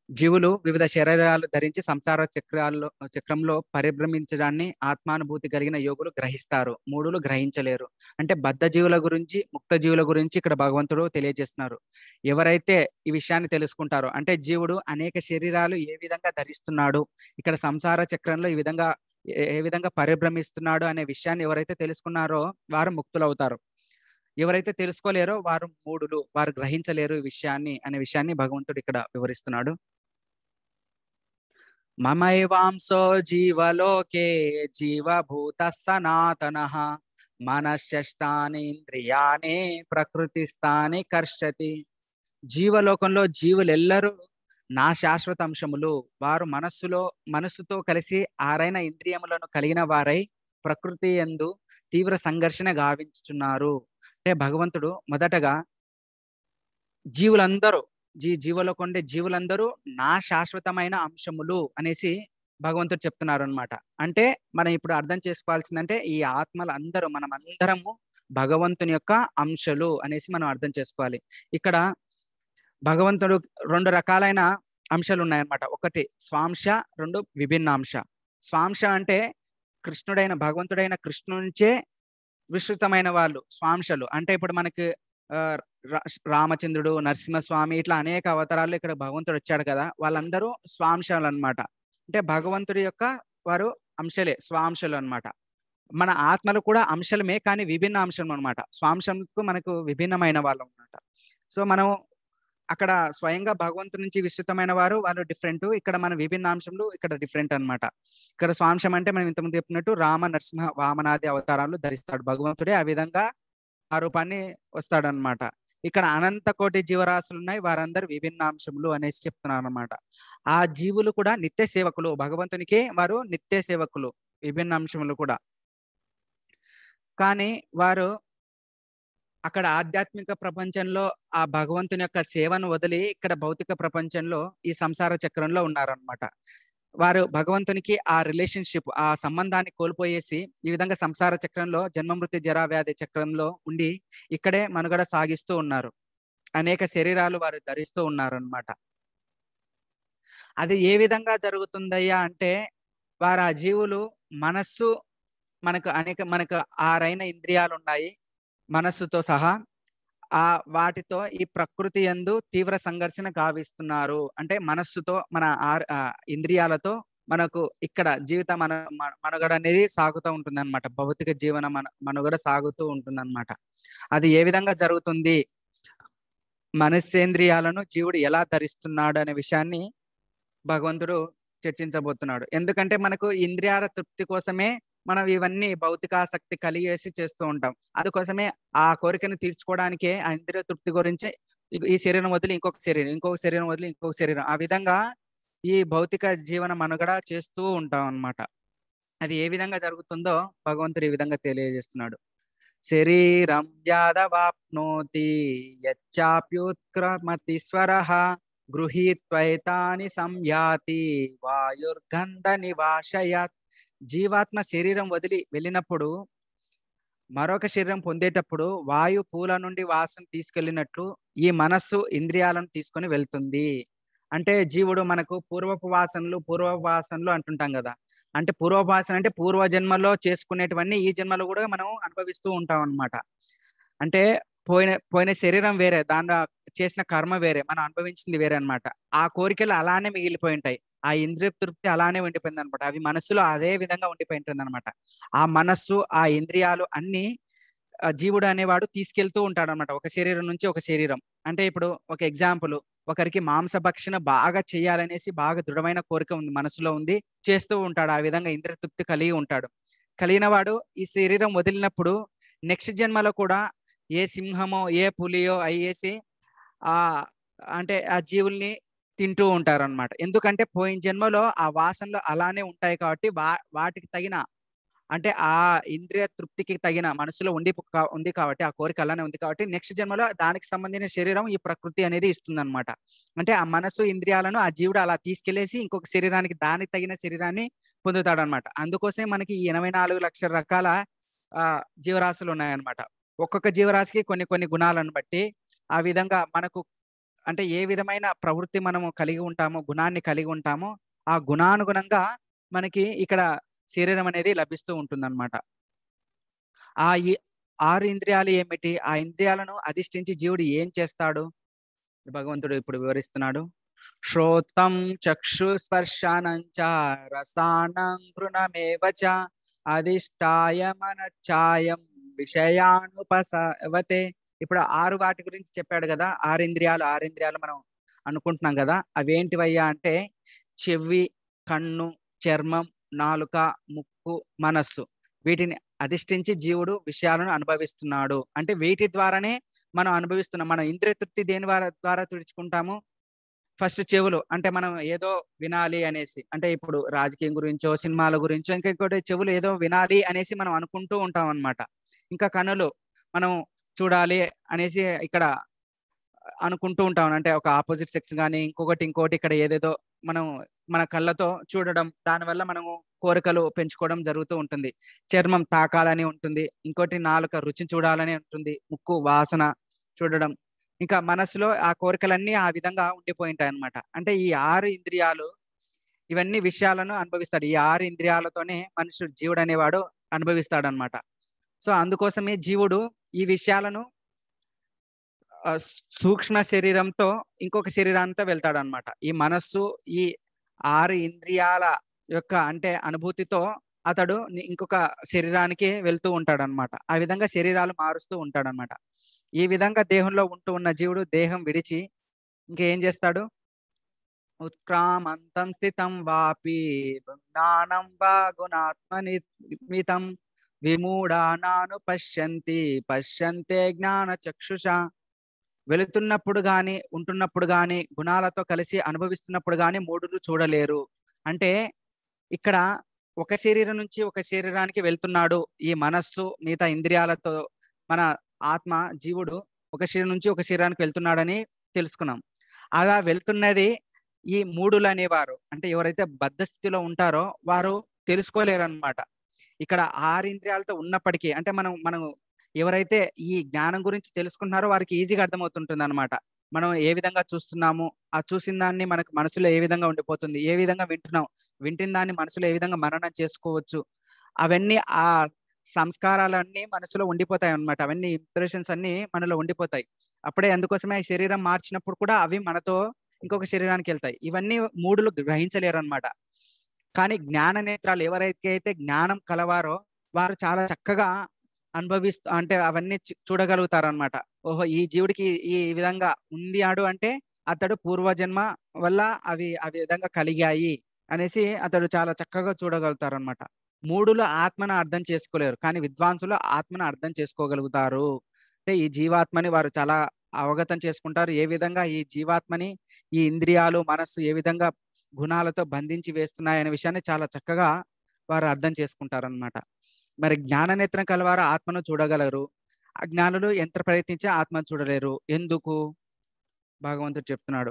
జీవులు వివిధ శరీరాలు ధరించి సంసార చక్రాల్లో చక్రంలో పరిభ్రమించడాన్ని ఆత్మానుభూతి కలిగిన యోగులు గ్రహిస్తారు మూడులు గ్రహించలేరు అంటే బద్ధ జీవుల గురించి ముక్త జీవుల గురించి ఇక్కడ భగవంతుడు తెలియజేస్తున్నారు ఎవరైతే ఈ విషయాన్ని తెలుసుకుంటారో అంటే జీవుడు అనేక శరీరాలు ఏ విధంగా ధరిస్తున్నాడు ఇక్కడ సంసార చక్రంలో ఈ విధంగా ఏ- ఏ విధంగా పరిభ్రమిస్తున్నాడు అనే విషయాన్ని ఎవరైతే తెలుసుకున్నారో వారు ముక్తులవుతారు ఎవరైతే తెలుసుకోలేరో వారు మూడులు వారు గ్రహించలేరు ఈ విషయాన్ని అనే విషయాన్ని భగవంతుడు ఇక్కడ వివరిస్తున్నాడు మమైవాంసో జీవలోకే జీవభూత సనాతన మనశ్చష్టాని ఇంద్రియానే ప్రకృతిస్థాని కర్షతి జీవలోకంలో జీవులెల్లరూ నా శాశ్వత అంశములు వారు మనస్సులో మనస్సుతో కలిసి ఆరైన ఇంద్రియములను కలిగిన వారై ప్రకృతి ఎందు తీవ్ర సంఘర్షణ గావించుచున్నారు అంటే భగవంతుడు మొదటగా జీవులందరూ జీ జీవులకు ఉండే జీవులందరూ నా శాశ్వతమైన అంశములు అనేసి భగవంతుడు చెప్తున్నారు అనమాట అంటే మనం ఇప్పుడు అర్థం చేసుకోవాల్సిందంటే ఈ ఆత్మలు అందరూ మనం అందరము భగవంతుని యొక్క అంశలు అనేసి మనం అర్థం చేసుకోవాలి ఇక్కడ భగవంతుడు రెండు రకాలైన అంశాలు ఉన్నాయన్నమాట ఒకటి స్వాంశ రెండు విభిన్న అంశ స్వాంశ అంటే కృష్ణుడైన భగవంతుడైన కృష్ణు నుంచే విస్తృతమైన వాళ్ళు స్వాంశలు అంటే ఇప్పుడు మనకి ఆ, రా- రామచంద్రుడు నరసింహస్వామి ఇట్లా అనేక అవతారాలు ఇక్కడ భగవంతుడు వచ్చాడు కదా వాళ్ళందరూ స్వాంశాలు అన్నమాట అంటే భగవంతుడి యొక్క వారు అంశలే స్వాంశలు అన్నమాట మన ఆత్మలు కూడా అంశలమే కానీ విభిన్న అంశం అన్నమాట స్వాంశంకు మనకు విభిన్నమైన వాళ్ళు అన్నమాట సో మనం అక్కడ స్వయంగా భగవంతుడి నుంచి విస్తృతమైన వారు వాళ్ళు డిఫరెంట్ ఇక్కడ మన విభిన్న అంశంలో ఇక్కడ డిఫరెంట్ అన్నమాట ఇక్కడ స్వాంశం అంటే మనం ఇంతకుముందు చెప్పినట్టు రామ నరసింహ వామనాది అవతారాలు ధరిస్తాడు భగవంతుడే ఆ విధంగా ఆ రూపాన్ని వస్తాడు అనమాట ఇక్కడ అనంత కోటి జీవరాశులు ఉన్నాయి వారందరూ విభిన్న అంశములు అనేసి చెప్తున్నారు అనమాట ఆ జీవులు కూడా నిత్య సేవకులు భగవంతునికి వారు నిత్య సేవకులు విభిన్న అంశములు కూడా కానీ వారు అక్కడ ఆధ్యాత్మిక ప్రపంచంలో ఆ భగవంతుని యొక్క సేవను వదిలి ఇక్కడ భౌతిక ప్రపంచంలో ఈ సంసార చక్రంలో ఉన్నారనమాట వారు భగవంతునికి ఆ రిలేషన్షిప్ ఆ సంబంధాన్ని కోల్పోయేసి ఈ విధంగా సంసార చక్రంలో జన్మమృతి జరా వ్యాధి చక్రంలో ఉండి ఇక్కడే మనుగడ సాగిస్తూ ఉన్నారు అనేక శరీరాలు వారు ధరిస్తూ ఉన్నారు అనమాట అది ఏ విధంగా జరుగుతుందయ్యా అంటే వారు ఆ జీవులు మనస్సు మనకు అనేక మనకు ఆరైన ఇంద్రియాలు ఉన్నాయి మనస్సుతో సహా ఆ వాటితో ఈ ప్రకృతి యందు తీవ్ర సంఘర్షణ గావిస్తున్నారు అంటే మనస్సుతో మన ఆర్- ఆ ఇంద్రియాలతో మనకు ఇక్కడ జీవిత మన మన- మనుగడ అనేది సాగుతూ ఉంటుంది అనమాట భౌతిక జీవన మన మనుగడ సాగుతూ ఉంటుంది అనమాట అది ఏ విధంగా జరుగుతుంది మనస్సేంద్రియాలను జీవుడు ఎలా ధరిస్తున్నాడు అనే విషయాన్ని భగవంతుడు చర్చించబోతున్నాడు ఎందుకంటే మనకు ఇంద్రియాల తృప్తి కోసమే మనం ఇవన్నీ భౌతికాసక్తి కలిగేసి చేస్తూ ఉంటాం అందుకోసమే ఆ కోరికను తీర్చుకోవడానికే ఆ ఇంద్రియ తృప్తి గురించి ఇ- ఈ శరీరం వదిలి ఇంకొక శరీరం ఇంకొక శరీరం వదిలి ఇంకొక శరీరం ఆ విధంగా ఈ భౌతిక జీవన మనుగడ చేస్తూ ఉంటాం అన్నమాట అది ఏ విధంగా జరుగుతుందో భగవంతుడు ఈ విధంగా తెలియజేస్తున్నాడు శరీరం యాదవాప్నోతి యచ్చాప్యుత్క్రమతి స్వరః గృహీత్వైతాని సంయాతి వాయుర్గంధ నివాశయాత్ జీవాత్మ శరీరం వదిలి వెళ్ళినప్పుడు మరొక శరీరం పొందేటప్పుడు వాయు పూల నుండి వాసన తీసుకెళ్ళినట్లు ఈ మనస్సు ఇంద్రియాలను తీసుకొని వెళ్తుంది అంటే జీవుడు మనకు పూర్వపు వాసనలు పూర్వపు వాసనలు అంటుంటాం కదా అంటే పూర్వవాసన అంటే పూర్వ జన్మలో చేసుకునేటివన్నీ ఈ జన్మలో కూడా మనం అనుభవిస్తూ ఉంటాం అన్నమాట అంటే పోయిన పోయిన శరీరం వేరే దాంట్లో చేసిన కర్మ వేరే మనం అనుభవించింది వేరే అన్నమాట ఆ కోరికలు అలానే మిగిలిపోయి ఉంటాయి ఆ ఇంద్రియ తృప్తి అలానే ఉండిపోయింది అనమాట అవి మనస్సులో అదే విధంగా ఉండిపోయి ఉంటుంది అనమాట ఆ మనస్సు ఆ ఇంద్రియాలు అన్ని ఆ జీవుడు అనేవాడు తీసుకెళ్తూ ఉంటాడు అనమాట ఒక శరీరం నుంచి ఒక శరీరం అంటే ఇప్పుడు ఒక ఎగ్జాంపుల్ ఒకరికి మాంసభక్షణ బాగా చేయాలనేసి బాగా దృఢమైన కోరిక ఉంది మనసులో ఉంది చేస్తూ ఉంటాడు ఆ విధంగా ఇంద్రియ తృప్తి కలిగి ఉంటాడు కలిగిన వాడు ఈ శరీరం వదిలినప్పుడు నెక్స్ట్ జన్మలో కూడా ఏ సింహమో ఏ పులియో అయ్యేసి ఆ అంటే ఆ జీవుల్ని తింటూ ఉంటారు అనమాట ఎందుకంటే పోయిన జన్మలో ఆ వాసనలు అలానే ఉంటాయి కాబట్టి వా వాటికి తగిన అంటే ఆ ఇంద్రియ తృప్తికి తగిన మనసులో ఉండి కా- ఉంది కాబట్టి ఆ కోరిక అలానే ఉంది కాబట్టి నెక్స్ట్ జన్మలో దానికి సంబంధించిన శరీరం ఈ ప్రకృతి అనేది ఇస్తుంది అనమాట అంటే ఆ మనసు ఇంద్రియాలను ఆ జీవుడు అలా తీసుకెళ్లేసి ఇంకొక శరీరానికి దానికి తగిన శరీరాన్ని పొందుతాడు అనమాట అందుకోసమే మనకి ఈ ఎనభై నాలుగు లక్షల రకాల ఆ జీవరాశులు ఉన్నాయన్నమాట ఒక్కొక్క జీవరాశికి కొన్ని కొన్ని గుణాలను బట్టి ఆ విధంగా మనకు అంటే ఏ విధమైన ప్రవృత్తి మనము కలిగి ఉంటామో గుణాన్ని కలిగి ఉంటామో ఆ గుణానుగుణంగా మనకి ఇక్కడ శరీరం అనేది లభిస్తూ ఉంటుందన్నమాట ఆ ఈ ఆరు ఇంద్రియాలు ఏమిటి ఆ ఇంద్రియాలను అధిష్ఠించి జీవుడు ఏం చేస్తాడు భగవంతుడు ఇప్పుడు వివరిస్తున్నాడు శ్రోతం చక్షు స్పర్శానంచ రసానం గృణమేవ చ అధిష్టాయ మనఛాయం విషయానుపసవతే ఇప్పుడు ఆరు వాటి గురించి చెప్పాడు కదా ఆరు ఇంద్రియాలు ఆరు ఇంద్రియాలు మనం అనుకుంటున్నాం కదా అవేంటివయ్యా అంటే చెవి కన్ను చర్మం నాలుక ముక్కు మనస్సు వీటిని అధిష్ఠించి జీవుడు విషయాలను అనుభవిస్తున్నాడు అంటే వీటి ద్వారానే మనం అనుభవిస్తున్నాం మనం ఇంద్రియ తృప్తి దేని ద్వారా ద్వారా తుడుచుకుంటాము ఫస్ట్ చెవులు అంటే మనం ఏదో వినాలి అనేసి అంటే ఇప్పుడు రాజకీయం గురించో సినిమాల గురించో ఇంకా ఇంకోటి చెవులు ఏదో వినాలి అనేసి మనం అనుకుంటూ ఉంటాం అన్నమాట ఇంకా కన్నులు మనం చూడాలి అనేసి ఇక్కడ అనుకుంటూ ఉంటాం అంటే ఒక ఆపోజిట్ సెక్స్ కానీ ఇంకొకటి ఇంకోటి ఇక్కడ ఏదేదో మనం మన కళ్ళతో చూడడం దానివల్ల మనము కోరికలు పెంచుకోవడం జరుగుతూ ఉంటుంది చర్మం తాకాలని ఉంటుంది ఇంకోటి నాలుక రుచి చూడాలని ఉంటుంది ముక్కు వాసన చూడడం ఇంకా మనసులో ఆ కోరికలన్నీ ఆ విధంగా ఉండిపోయి ఉంటాయి అనమాట అంటే ఈ ఆరు ఇంద్రియాలు ఇవన్నీ విషయాలను అనుభవిస్తాడు ఈ ఆరు ఇంద్రియాలతోనే మనుషుడు జీవుడు అనేవాడు అనుభవిస్తాడు అనమాట సో అందుకోసమే జీవుడు ఈ విషయాలను ఆ, సూక్ష్మ శరీరంతో ఇంకొక శరీరాంతో వెళ్తాడు అనమాట ఈ మనస్సు ఈ ఆరు ఇంద్రియాల యొక్క అంటే అనుభూతితో అతడు ని- ఇంకొక శరీరానికి వెళ్తూ ఉంటాడు అనమాట ఆ విధంగా శరీరాలు మారుస్తూ ఉంటాడు అనమాట ఈ విధంగా దేహంలో ఉంటూ ఉన్న జీవుడు దేహం విడిచి ఇంకేం చేస్తాడు ఉత్క్రామంతం స్థితం వాపి జ్ఞానం వా గుణాత్మనిమితం విమూఢానాను పశ్యంతి పశ్యంతే జ్ఞాన చక్షుష వెళుతున్నప్పుడు గాని ఉంటున్నప్పుడు గాని గుణాలతో కలిసి అనుభవిస్తున్నప్పుడు గాని మూడులు చూడలేరు అంటే ఇక్కడ ఒక శరీరం నుంచి ఒక శరీరానికి వెళ్తున్నాడు ఈ మనస్సు మిగతా ఇంద్రియాలతో మన ఆత్మ జీవుడు ఒక శరీరం నుంచి ఒక శరీరానికి వెళ్తున్నాడని తెలుసుకున్నాం అలా వెళ్తున్నది ఈ మూడులు అనేవారు అంటే ఎవరైతే బద్ధ స్థితిలో ఉంటారో వారు తెలుసుకోలేరు అనమాట ఇక్కడ ఆరు ఇంద్రియాలతో ఉన్నప్పటికీ అంటే మనం మనం ఎవరైతే ఈ జ్ఞానం గురించి తెలుసుకుంటున్నారో వారికి ఈజీగా అర్థమవుతుంటుంది అనమాట మనం ఏ విధంగా చూస్తున్నాము ఆ చూసిన దాన్ని మనకు మనసులో ఏ విధంగా ఉండిపోతుంది ఏ విధంగా వింటున్నాం వింటున్న దాన్ని మనసులో ఏ విధంగా మననం చేసుకోవచ్చు అవన్నీ ఆ సంస్కారాలన్నీ మనసులో ఉండిపోతాయి అన్నమాట అవన్నీ ఇంప్రెషన్స్ అన్ని మనలో ఉండిపోతాయి అప్పుడే అందుకోసమే ఈ శరీరం మార్చినప్పుడు కూడా అవి మనతో ఇంకొక శరీరానికి వెళ్తాయి ఇవన్నీ మూడులు గ్రహించలేరు అనమాట కానీ జ్ఞాన నేత్రాలు ఎవరైతే అయితే జ్ఞానం కలవారో వారు చాలా చక్కగా అనుభవిస్తూ అంటే అవన్నీ చూ- చూడగలుగుతారు అనమాట ఓహో ఈ జీవుడికి ఈ విధంగా ఉంది ఆడు అంటే అతడు పూర్వజన్మ వల్ల అవి ఆ విధంగా కలిగాయి అనేసి అతడు చాలా చక్కగా చూడగలుగుతారు అనమాట మూడులో ఆత్మను అర్థం చేసుకోలేరు కానీ విద్వాంసులు ఆత్మను అర్థం చేసుకోగలుగుతారు అంటే ఈ జీవాత్మని వారు చాలా అవగతం చేసుకుంటారు ఏ విధంగా ఈ జీవాత్మని ఈ ఇంద్రియాలు మనస్సు ఏ విధంగా గుణాలతో బంధించి వేస్తున్నాయి అనే విషయాన్ని చాలా చక్కగా వారు అర్థం చేసుకుంటారు అనమాట మరి జ్ఞాననేత్రం కలవారు ఆత్మను చూడగలరు అజ్ఞానులు ఎంత ప్రయత్నించి ఆత్మను చూడలేరు ఎందుకు భగవంతుడు చెప్తున్నాడు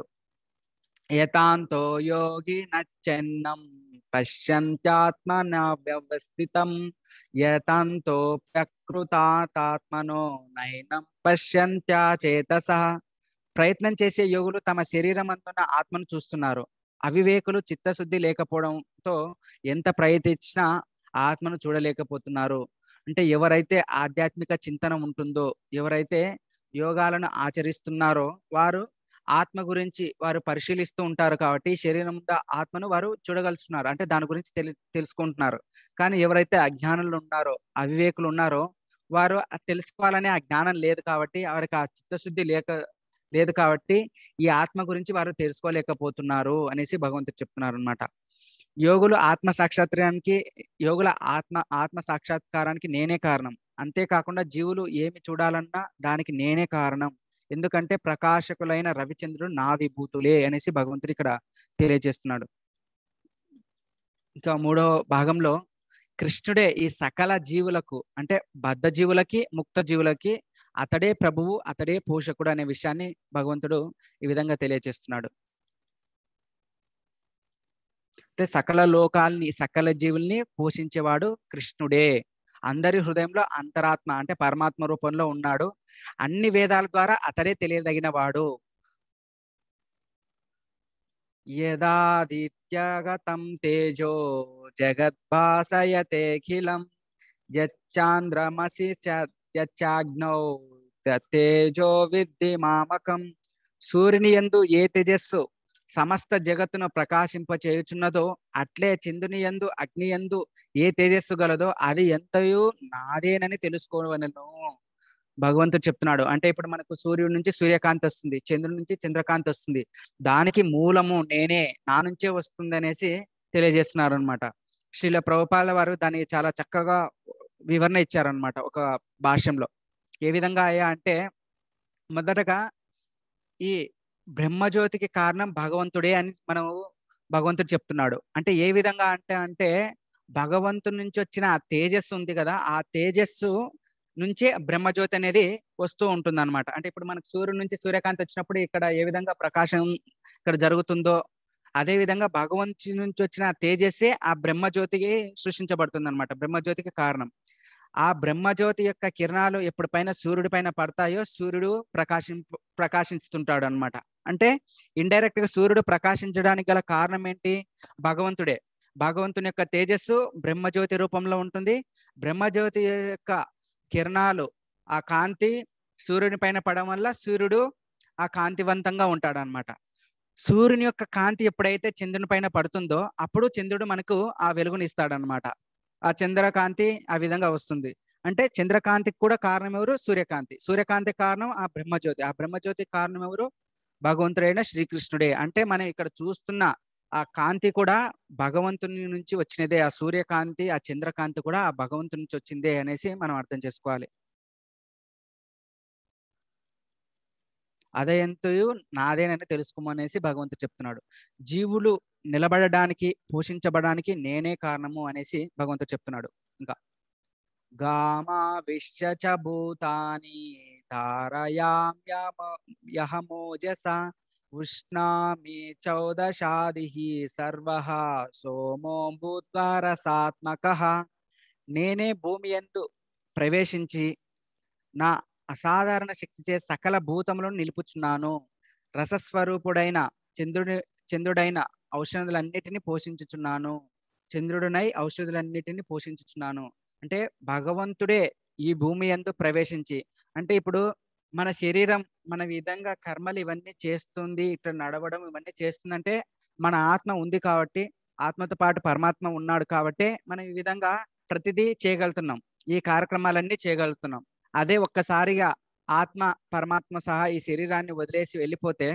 ఏతాంతో యోగి నచ్చన్నం పశ్యంత్యాత్మన వ్యవస్థితం యతంతో ప్రకృతాత్మనో నైనం పశ్యంత్యా చేతస ప్రయత్నం చేసే యోగులు తమ శరీరం అందున్న ఆత్మను చూస్తున్నారు అవివేకులు చిత్తశుద్ధి లేకపోవడంతో ఎంత ప్రయత్నించినా ఆత్మను చూడలేకపోతున్నారు అంటే ఎవరైతే ఆధ్యాత్మిక చింతన ఉంటుందో ఎవరైతే యోగాలను ఆచరిస్తున్నారో వారు ఆత్మ గురించి వారు పరిశీలిస్తూ ఉంటారు కాబట్టి శరీరం మీద ఆత్మను వారు చూడగలుగుతున్నారు అంటే దాని గురించి తెలి తెలుసుకుంటున్నారు కానీ ఎవరైతే అజ్ఞానులు ఉన్నారో అవివేకులు ఉన్నారో వారు ఆ తెలుసుకోవాలనే ఆ జ్ఞానం లేదు కాబట్టి వారికి ఆ చిత్తశుద్ధి లేక లేదు కాబట్టి ఈ ఆత్మ గురించి వారు తెలుసుకోలేకపోతున్నారు అనేసి భగవంతుడు చెప్తున్నారు అనమాట యోగులు ఆత్మ సాక్షాత్కారానికి యోగుల ఆత్మ ఆత్మ సాక్షాత్కారానికి నేనే కారణం అంతేకాకుండా జీవులు ఏమి చూడాలన్నా దానికి నేనే కారణం ఎందుకంటే ప్రకాశకులైన రవిచంద్రుడు నా విభూతులే అనేసి భగవంతుడు ఇక్కడ తెలియజేస్తున్నాడు ఇంకా మూడో భాగంలో కృష్ణుడే ఈ సకల జీవులకు అంటే బద్ధ జీవులకి ముక్త జీవులకి అతడే ప్రభువు అతడే పోషకుడు అనే విషయాన్ని భగవంతుడు ఈ విధంగా తెలియజేస్తున్నాడు అంటే సకల లోకాల్ని సకల జీవుల్ని పోషించేవాడు కృష్ణుడే అందరి హృదయంలో అంతరాత్మ అంటే పరమాత్మ రూపంలో ఉన్నాడు అన్ని వేదాల ద్వారా అతడే తెలియదగిన వాడు యదాదిత్యగతం తేజో జగద్భాసయతేఖిలం యచ్చాంద్రమసి యచ్చాగ్నౌ తేజో విద్ధి మామకం సూర్యుని యందు ఏ తేజస్సు సమస్త జగత్తును ప్రకాశింప చేయుచున్నదో అట్లే చంద్రుని యందు అగ్ని యందు ఏ తేజస్సు గలదో అది ఎంతయు నాదేనని తెలుసుకోవలను భగవంతుడు చెప్తున్నాడు అంటే ఇప్పుడు మనకు సూర్యుడి నుంచి సూర్యకాంతి వస్తుంది చంద్రుడి నుంచి చంద్రకాంతి వస్తుంది దానికి మూలము నేనే నా నుంచే వస్తుంది అనేసి తెలియజేస్తున్నారు అనమాట శ్రీల ప్రభుపాల వారు దాన్ని చాలా చక్కగా వివరణ ఇచ్చారనమాట ఒక భాష్యంలో ఏ విధంగా అయ్యా అంటే మొదటగా ఈ బ్రహ్మజ్యోతికి కారణం భగవంతుడే అని మనము భగవంతుడు చెప్తున్నాడు అంటే ఏ విధంగా అంటే అంటే భగవంతుడి నుంచి వచ్చిన ఆ తేజస్సు ఉంది కదా ఆ తేజస్సు నుంచే బ్రహ్మజ్యోతి అనేది వస్తూ ఉంటుంది అనమాట అంటే ఇప్పుడు మనకు సూర్యుడి నుంచి సూర్యకాంతి వచ్చినప్పుడు ఇక్కడ ఏ విధంగా ప్రకాశం ఇక్కడ జరుగుతుందో అదే విధంగా భగవంతు నుంచి వచ్చిన తేజస్సే ఆ బ్రహ్మజ్యోతికి సృష్టించబడుతుంది అనమాట బ్రహ్మజ్యోతికి కారణం ఆ బ్రహ్మజ్యోతి యొక్క కిరణాలు ఎప్పుడు పైన సూర్యుడి పైన పడతాయో సూర్యుడు ప్రకాశిం ప్రకాశిస్తుంటాడు అనమాట అంటే ఇండైరెక్ట్ గా సూర్యుడు ప్రకాశించడానికి గల కారణం ఏంటి భగవంతుడే భగవంతుని యొక్క తేజస్సు బ్రహ్మజ్యోతి రూపంలో ఉంటుంది బ్రహ్మజ్యోతి యొక్క కిరణాలు ఆ కాంతి సూర్యుని పైన పడడం వల్ల సూర్యుడు ఆ కాంతివంతంగా ఉంటాడు అనమాట సూర్యుని యొక్క కాంతి ఎప్పుడైతే చంద్రుని పైన పడుతుందో అప్పుడు చంద్రుడు మనకు ఆ వెలుగుని ఇస్తాడనమాట ఆ చంద్రకాంతి ఆ విధంగా వస్తుంది అంటే చంద్రకాంతికి కూడా కారణం ఎవరు సూర్యకాంతి సూర్యకాంతి కారణం ఆ బ్రహ్మజ్యోతి ఆ బ్రహ్మజ్యోతి కారణం ఎవరు భగవంతుడైన శ్రీకృష్ణుడే అంటే మనం ఇక్కడ చూస్తున్న ఆ కాంతి కూడా భగవంతుని నుంచి వచ్చినదే ఆ సూర్యకాంతి ఆ చంద్రకాంతి కూడా ఆ భగవంతుని నుంచి వచ్చిందే అనేసి మనం అర్థం చేసుకోవాలి అదే ఎంతయు నాదేనని తెలుసుకోమనేసి భగవంతుడు చెప్తున్నాడు జీవులు నిలబడడానికి పోషించబడడానికి నేనే కారణము అనేసి భగవంతుడు చెప్తున్నాడు ఇంకా గామా విశ్చ భూతాని తారయామ్యహమోజస ఉష్ణామి చౌదశాది సర్వ సోమో భూత్వా రసాత్మక నేనే భూమి ఎందు ప్రవేశించి నా అసాధారణ శక్తిచే సకల భూతములను నిలుపుచున్నాను రసస్వరూపుడైన చంద్రుడి చంద్రుడైన ఔషధులన్నిటిని పోషించుచున్నాను చంద్రుడినై ఔషధులన్నిటిని పోషించుచున్నాను అంటే భగవంతుడే ఈ భూమి ఎందు ప్రవేశించి అంటే ఇప్పుడు మన శరీరం మన విధంగా కర్మలు ఇవన్నీ చేస్తుంది ఇట్లా నడవడం ఇవన్నీ చేస్తుందంటే మన ఆత్మ ఉంది కాబట్టి ఆత్మతో పాటు పరమాత్మ ఉన్నాడు కాబట్టి మనం ఈ విధంగా ప్రతిదీ చేయగలుగుతున్నాం ఈ కార్యక్రమాలన్నీ చేయగలుగుతున్నాం అదే ఒక్కసారిగా ఆత్మ పరమాత్మ సహా ఈ శరీరాన్ని వదిలేసి వెళ్ళిపోతే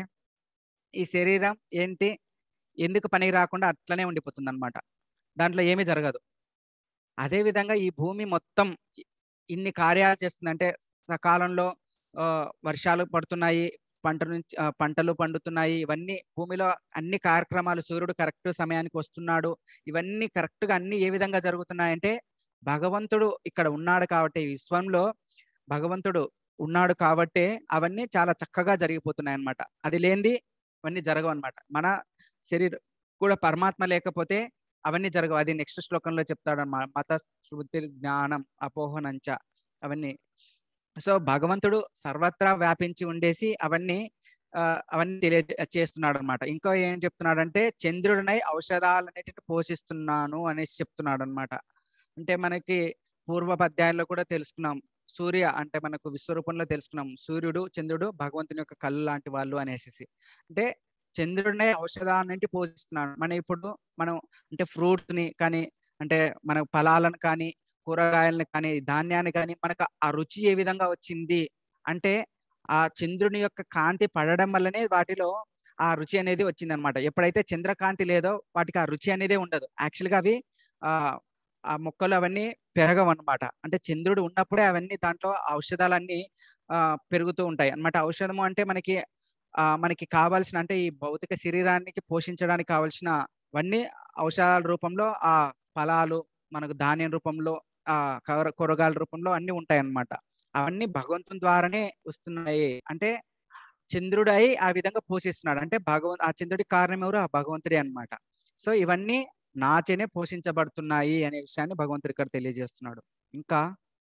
ఈ శరీరం ఏంటి ఎందుకు పనికి రాకుండా అట్లనే ఉండిపోతుంది అనమాట దాంట్లో ఏమీ జరగదు అదే విధంగా ఈ భూమి మొత్తం ఇన్ని కార్యాలు చేస్తుందంటే సకాలంలో వర్షాలు పడుతున్నాయి పంట నుంచి పంటలు పండుతున్నాయి ఇవన్నీ భూమిలో అన్ని కార్యక్రమాలు సూర్యుడు కరెక్ట్ సమయానికి వస్తున్నాడు ఇవన్నీ కరెక్ట్ గా అన్ని ఏ విధంగా జరుగుతున్నాయంటే భగవంతుడు ఇక్కడ ఉన్నాడు కాబట్టి విశ్వంలో భగవంతుడు ఉన్నాడు కాబట్టి అవన్నీ చాలా చక్కగా జరిగిపోతున్నాయి అనమాట అది లేనిది అవన్నీ జరగవు అనమాట మన శరీరం కూడా పరమాత్మ లేకపోతే అవన్నీ జరగవు అది నెక్స్ట్ శ్లోకంలో చెప్తాడు అనమాట మత శృతి జ్ఞానం అపోహనంచ అవన్నీ సో భగవంతుడు సర్వత్రా వ్యాపించి ఉండేసి అవన్నీ అవన్నీ తెలియ చేస్తున్నాడు అనమాట ఇంకా ఏం చెప్తున్నాడు అంటే చంద్రుడినై ఔషధాలన్నిటిని పోషిస్తున్నాను అనేసి చెప్తున్నాడు అనమాట అంటే మనకి పూర్వ పద్యాయంలో కూడా తెలుసుకున్నాం సూర్య అంటే మనకు విశ్వరూపంలో తెలుసుకున్నాం సూర్యుడు చంద్రుడు భగవంతుని యొక్క కళ్ళు లాంటి వాళ్ళు అనేసి అంటే చంద్రుడినే ఔషధాన్ని పోషిస్తున్నాడు మనం ఇప్పుడు మనం అంటే ఫ్రూట్స్ ని కానీ అంటే మన ఫలాలను కానీ కూరగాయలను కానీ ధాన్యాన్ని కానీ మనకు ఆ రుచి ఏ విధంగా వచ్చింది అంటే ఆ చంద్రుని యొక్క కాంతి పడడం వల్లనే వాటిలో ఆ రుచి అనేది వచ్చింది అనమాట ఎప్పుడైతే చంద్రకాంతి లేదో వాటికి ఆ రుచి అనేది ఉండదు యాక్చువల్గా అవి ఆ ఆ మొక్కలు అవన్నీ పెరగవు అనమాట అంటే చంద్రుడు ఉన్నప్పుడే అవన్నీ దాంట్లో ఔషధాలన్నీ ఆ పెరుగుతూ ఉంటాయి అనమాట ఔషధము అంటే మనకి ఆ మనకి కావాల్సిన అంటే ఈ భౌతిక శరీరానికి పోషించడానికి కావాల్సిన అవన్నీ ఔషధాల రూపంలో ఆ ఫలాలు మనకు ధాన్యం రూపంలో ఆ కూరగాయల రూపంలో అన్ని ఉంటాయి అన్నమాట అవన్నీ భగవంతుని ద్వారానే వస్తున్నాయి అంటే చంద్రుడై ఆ విధంగా పోషిస్తున్నాడు అంటే భగవంతు ఆ చంద్రుడి కారణం ఎవరు ఆ భగవంతుడే అనమాట సో ఇవన్నీ నాచేనే పోషించబడుతున్నాయి అనే విషయాన్ని భగవంతుడు ఇక్కడ తెలియజేస్తున్నాడు ఇంకా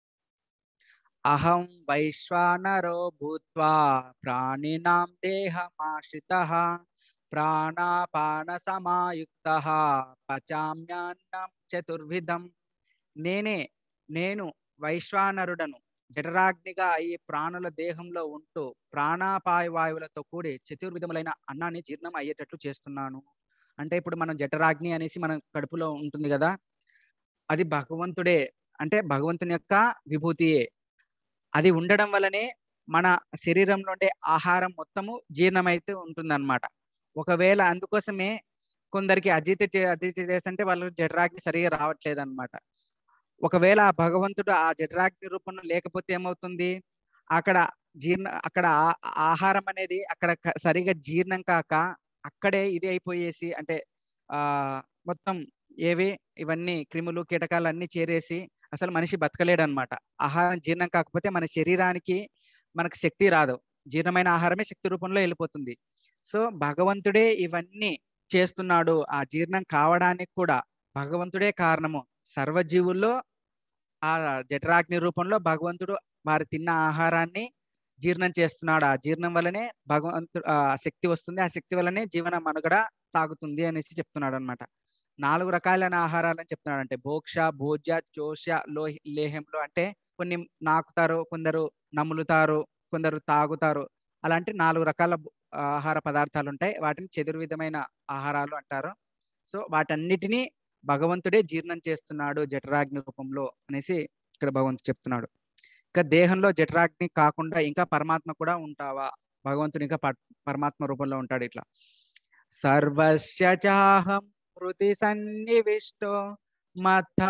అహం వైశ్వానరో భూత్వా ప్రాణినాం దేహమాశ్రిత ప్రాణాపాన సమాయుక్త పచామ్యాన్నం చతుర్విధం నేనే నేను వైశ్వానరుడను జఠరాగ్నిగా ఈ ప్రాణుల దేహంలో ఉంటూ ప్రాణాపాయ వాయువులతో కూడి చతుర్విధములైన అన్నాన్ని జీర్ణం అయ్యేటట్లు చేస్తున్నాను అంటే ఇప్పుడు మనం జఠరాగ్ని అనేసి మన కడుపులో ఉంటుంది కదా అది భగవంతుడే అంటే భగవంతుని యొక్క విభూతియే అది ఉండడం వల్లనే మన శరీరంలో ఉండే ఆహారం మొత్తము జీర్ణమైతే ఉంటుందన్నమాట ఒకవేళ అందుకోసమే కొందరికి అజిత అజిత చేస్తుంటే వాళ్ళకి జఠరాగ్ని సరిగా రావట్లేదు అనమాట ఒకవేళ ఆ భగవంతుడు ఆ జఠరాగ్ని రూపంలో లేకపోతే ఏమవుతుంది అక్కడ జీర్ణ అక్కడ ఆహారం అనేది అక్కడ సరిగా జీర్ణం కాక అక్కడే ఇది అయిపోయేసి అంటే ఆ మొత్తం ఏవి ఇవన్నీ క్రిములు కీటకాలు అన్ని చేరేసి అసలు మనిషి బతకలేడు అనమాట ఆహారం జీర్ణం కాకపోతే మన శరీరానికి మనకు శక్తి రాదు జీర్ణమైన ఆహారమే శక్తి రూపంలో వెళ్ళిపోతుంది సో భగవంతుడే ఇవన్నీ చేస్తున్నాడు ఆ జీర్ణం కావడానికి కూడా భగవంతుడే కారణము సర్వజీవుల్లో ఆ జఠరాగ్ని రూపంలో భగవంతుడు వారు తిన్న ఆహారాన్ని జీర్ణం చేస్తున్నాడు ఆ జీర్ణం వల్లనే భగవంతుడు ఆ శక్తి వస్తుంది ఆ శక్తి వల్లనే జీవన మనుగడ సాగుతుంది అనేసి చెప్తున్నాడు అనమాట నాలుగు రకాలైన ఆహారాలని చెప్తున్నాడు అంటే భోక్ష భోజ చోష లో లేహంలో అంటే కొన్ని నాకుతారు కొందరు నములుతారు కొందరు తాగుతారు అలాంటి నాలుగు రకాల ఆహార పదార్థాలు ఉంటాయి వాటిని చతుర్విధమైన ఆహారాలు అంటారు సో వాటన్నిటినీ భగవంతుడే జీర్ణం చేస్తున్నాడు జఠరాగ్ని రూపంలో అనేసి ఇక్కడ భగవంతుడు చెప్తున్నాడు ఇంకా దేహంలో జఠరాగ్ని కాకుండా ఇంకా పరమాత్మ కూడా ఉంటావా భగవంతుడు ఇంకా పరమాత్మ రూపంలో ఉంటాడు ఇట్లా సర్వస్య చాహం స్మృతి సన్నివిష్టో మథ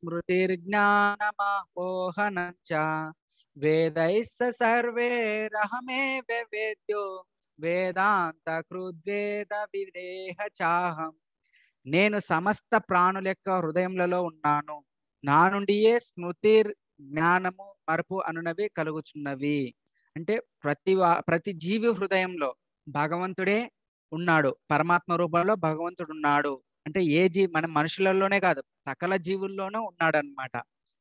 స్మృతిర్జ్ఞానమోహనం చ వేదైస్స సర్వేరహమే వేద్యో వేదాంత కృద్వేద విదేహ చాహం నేను సమస్త ప్రాణుల యొక్క హృదయములలో ఉన్నాను నా నుండియే స్మృతి జ్ఞానము మరపు అనునవి కలుగుచున్నవి అంటే ప్రతి ప్రతి జీవి హృదయంలో భగవంతుడే ఉన్నాడు పరమాత్మ రూపంలో భగవంతుడు ఉన్నాడు అంటే ఏ జీ మన మనుషులలోనే కాదు సకల జీవుల్లోనూ ఉన్నాడు అనమాట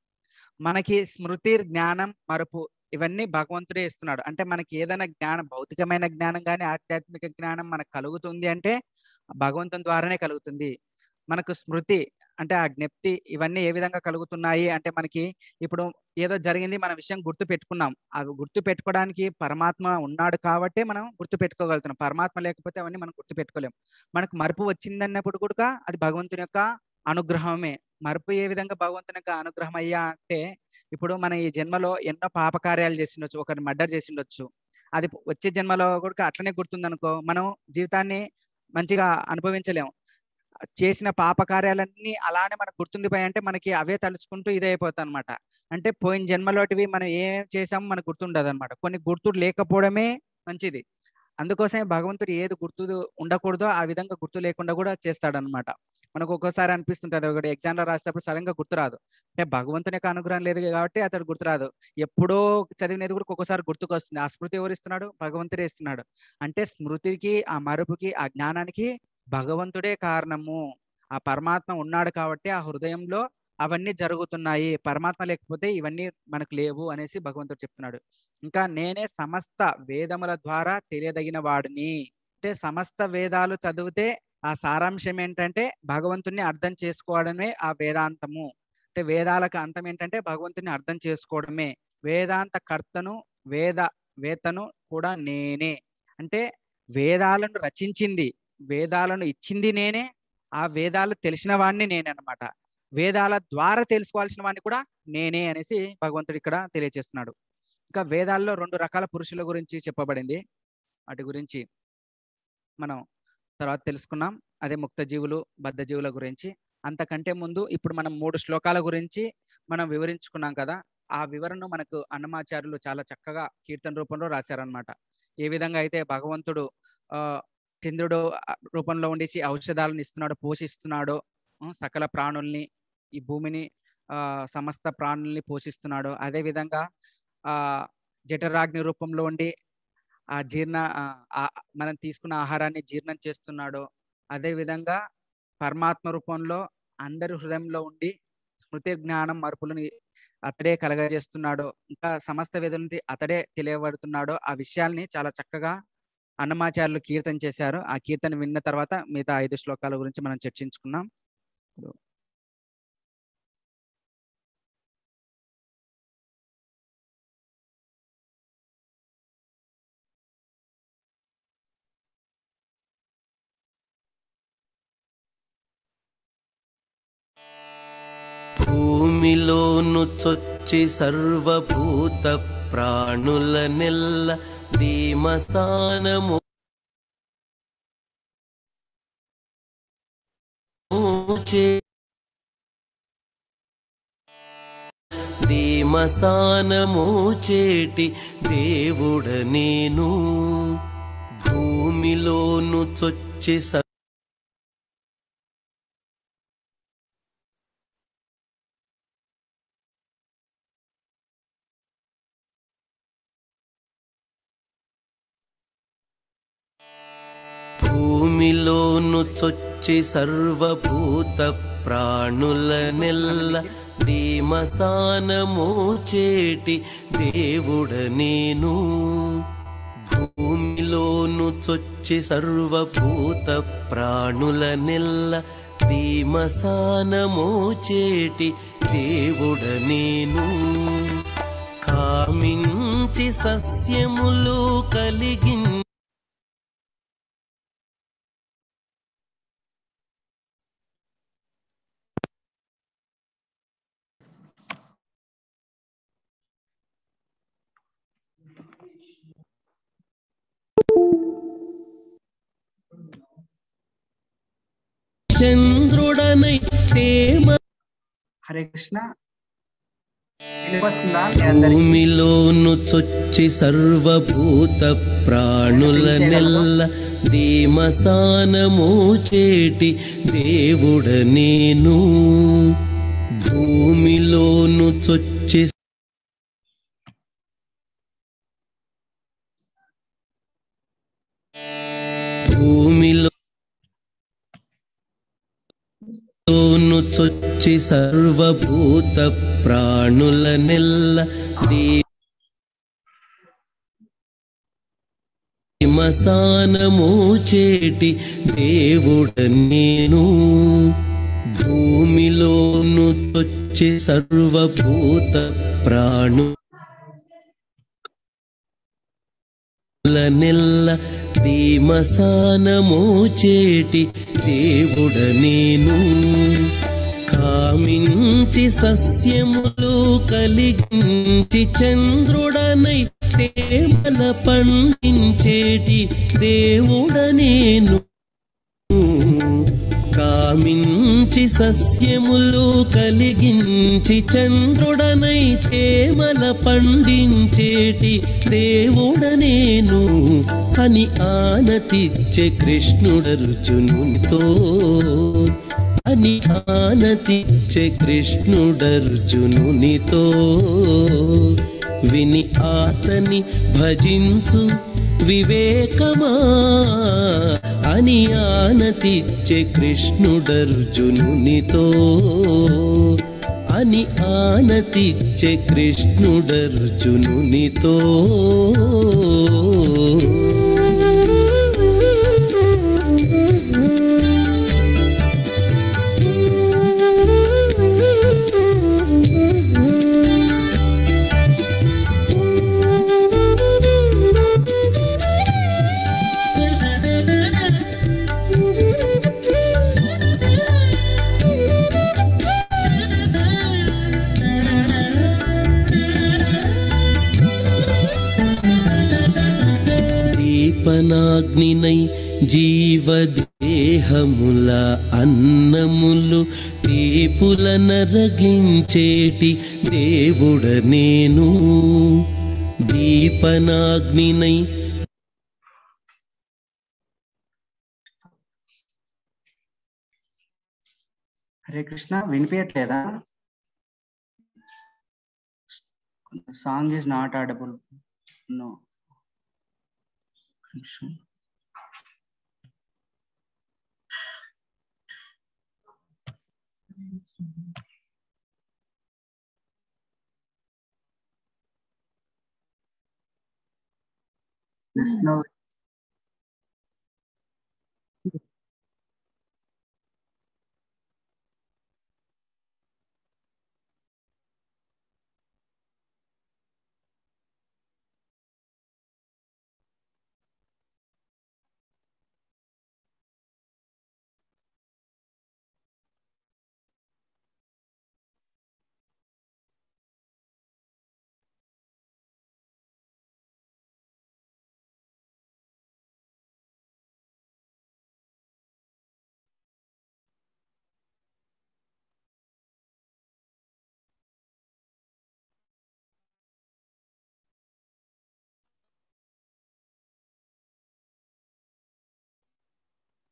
మనకి స్మృతి జ్ఞానం మరుపు ఇవన్నీ భగవంతుడే ఇస్తున్నాడు అంటే మనకి ఏదైనా జ్ఞానం భౌతికమైన జ్ఞానం కానీ ఆధ్యాత్మిక జ్ఞానం మనకు కలుగుతుంది అంటే భగవంతుని ద్వారానే కలుగుతుంది మనకు స్మృతి అంటే ఆ జ్ఞప్తి ఇవన్నీ ఏ విధంగా కలుగుతున్నాయి అంటే మనకి ఇప్పుడు ఏదో జరిగింది మన విషయం గుర్తు పెట్టుకున్నాం అవి గుర్తు పెట్టుకోవడానికి పరమాత్మ ఉన్నాడు కాబట్టి మనం గుర్తు పెట్టుకోగలుగుతున్నాం పరమాత్మ లేకపోతే అవన్నీ మనం గుర్తు పెట్టుకోలేం మనకు మరుపు వచ్చిందన్నప్పుడు కూడా అది భగవంతుని యొక్క అనుగ్రహమే మరుపు ఏ విధంగా భగవంతుని యొక్క అనుగ్రహం అయ్యా అంటే ఇప్పుడు మన ఈ జన్మలో ఎన్నో పాపకార్యాలు చేసిండొచ్చు ఒకరిని మర్డర్ చేసిండొచ్చు అది వచ్చే జన్మలో కూడా అట్లనే గుర్తుందనుకో మనం జీవితాన్ని మంచిగా అనుభవించలేము చేసిన పాప కార్యాలన్నీ అలానే మనకు గుర్తుండిపోయి అంటే మనకి అవే తలుచుకుంటూ ఇదే అయిపోతాయి అనమాట అంటే పోయిన జన్మలోటివి మనం ఏం చేసామో మనకు గుర్తుండదు అనమాట కొన్ని గుర్తు లేకపోవడమే మంచిది అందుకోసమే భగవంతుడు ఏది గుర్తు ఉండకూడదో ఆ విధంగా గుర్తు లేకుండా కూడా చేస్తాడనమాట మనకు ఒక్కోసారి అనిపిస్తుంటది ఒకటి ఎగ్జామ్ లో రాసేటప్పుడు సడన్ గా గుర్తురాదు అంటే భగవంతుని యొక్క అనుగ్రహం లేదు కాబట్టి అతడు గుర్తురాదు ఎప్పుడో చదివినది కూడా ఒక్కొక్కసారి గుర్తుకు వస్తుంది ఆ స్మృతి ఎవరు ఇస్తున్నాడు భగవంతుడే ఇస్తున్నాడు అంటే స్మృతికి ఆ మరుపుకి ఆ జ్ఞానానికి భగవంతుడే కారణము ఆ పరమాత్మ ఉన్నాడు కాబట్టి ఆ హృదయంలో అవన్నీ జరుగుతున్నాయి పరమాత్మ లేకపోతే ఇవన్నీ మనకు లేవు అనేసి భగవంతుడు చెప్తున్నాడు ఇంకా నేనే సమస్త వేదముల ద్వారా తెలియదగిన వాడిని అంటే సమస్త వేదాలు చదివితే ఆ సారాంశం ఏంటంటే భగవంతుని అర్థం చేసుకోవడమే ఆ వేదాంతము అంటే వేదాలకు అంతం ఏంటంటే భగవంతుని అర్థం చేసుకోవడమే వేదాంత కర్తను వేద వేతను కూడా నేనే అంటే వేదాలను రచించింది వేదాలను ఇచ్చింది నేనే ఆ వేదాలు తెలిసిన వాడిని నేనే అనమాట వేదాల ద్వారా తెలుసుకోవాల్సిన వాడిని కూడా నేనే అనేసి భగవంతుడు ఇక్కడ తెలియజేస్తున్నాడు ఇంకా వేదాల్లో రెండు రకాల పురుషుల గురించి చెప్పబడింది వాటి గురించి మనం తర్వాత తెలుసుకున్నాం అదే ముక్త జీవులు బద్ధ జీవుల గురించి అంతకంటే ముందు ఇప్పుడు మనం మూడు శ్లోకాల గురించి మనం వివరించుకున్నాం కదా ఆ వివరణ మనకు అన్నమాచార్యులు చాలా చక్కగా కీర్తన రూపంలో రాశారనమాట ఏ విధంగా అయితే భగవంతుడు ఆ చంద్రుడు రూపంలో ఉండేసి ఔషధాలను ఇస్తున్నాడు పోషిస్తున్నాడు సకల ప్రాణుల్ని ఈ భూమిని ఆ సమస్త ప్రాణుల్ని పోషిస్తున్నాడు అదే విధంగా ఆ జఠరాగ్ని రూపంలో ఉండి ఆ జీర్ణ మనం తీసుకున్న ఆహారాన్ని జీర్ణం చేస్తున్నాడు అదే విధంగా పరమాత్మ రూపంలో అందరి హృదయంలో ఉండి స్మృతి జ్ఞానం మరుపులని అతడే కలగజేస్తున్నాడు ఇంకా సమస్త విధులని అతడే తెలియబడుతున్నాడో ఆ విషయాల్ని చాలా చక్కగా అన్నమాచార్యులు కీర్తన చేశారు ఆ కీర్తన విన్న తర్వాత మిగతా ఐదు శ్లోకాల గురించి మనం చర్చించుకున్నాం భూమిలోను చొచ్చి సర్వభూత ప్రాణుల నెల్ల ధీమసానము చే ధీమసానము చేటి దేవుడ నేను భూమిలోను చొచ్చి స భూమిలోను చొచ్చి సర్వభూత ప్రాణుల నెల్ల ధీమసానము చేటి దేవుడ నేను భూమిలోను చొచ్చి సర్వభూత ప్రాణుల నెల్ల ధీమసానము చేటి దేవుడ నేను కామించి సస్యములు కలిగిన్ చంద్రుడనై తేమ హరే కృష్ణ వినిపిస్తుందా మీ అందరికీ? భూమిలోను చొచ్చి సర్వభూత ప్రాణుల నెల్ల ధీమసానము చేటి దేవుడ నేను భూమిలోను చొచ్చి భూమిలో లోను చొచ్చి సర్వభూత ప్రాణుల నెల్ల ధీమసానము చేటి దేవుడ నేను భూమిలోను చొచ్చి సర్వభూత ప్రాణు నెల్ల ధీమసానము చేటి దేవుడ నేను కామించి సస్యములు కలిగించి చంద్రుడనై తేమల పండించేటి దేవుడ నేను కామించి సస్యములు కలిగించి చంద్రుడనై తేమల పండించేటి దేవుడ నేను అని ఆనతిచ్చే కృష్ణుడర్జునునితో అని ఆనతిచ్చే కృష్ణుడర్జునునితో విని ఆతని భజించు వివేకమా అని ఆనతిచ్చే కృష్ణుడర్జునునితో అని ఆనతిచ్చే కృష్ణుడర్జునునితో దీపనాగ్నినై జీవదేహముల అన్నములు తీపుల నరగించేటి దేవుడ నేను దీపనాగ్నినై హరే కృష్ణ వినిపించట్లేదా song is not audible no Just now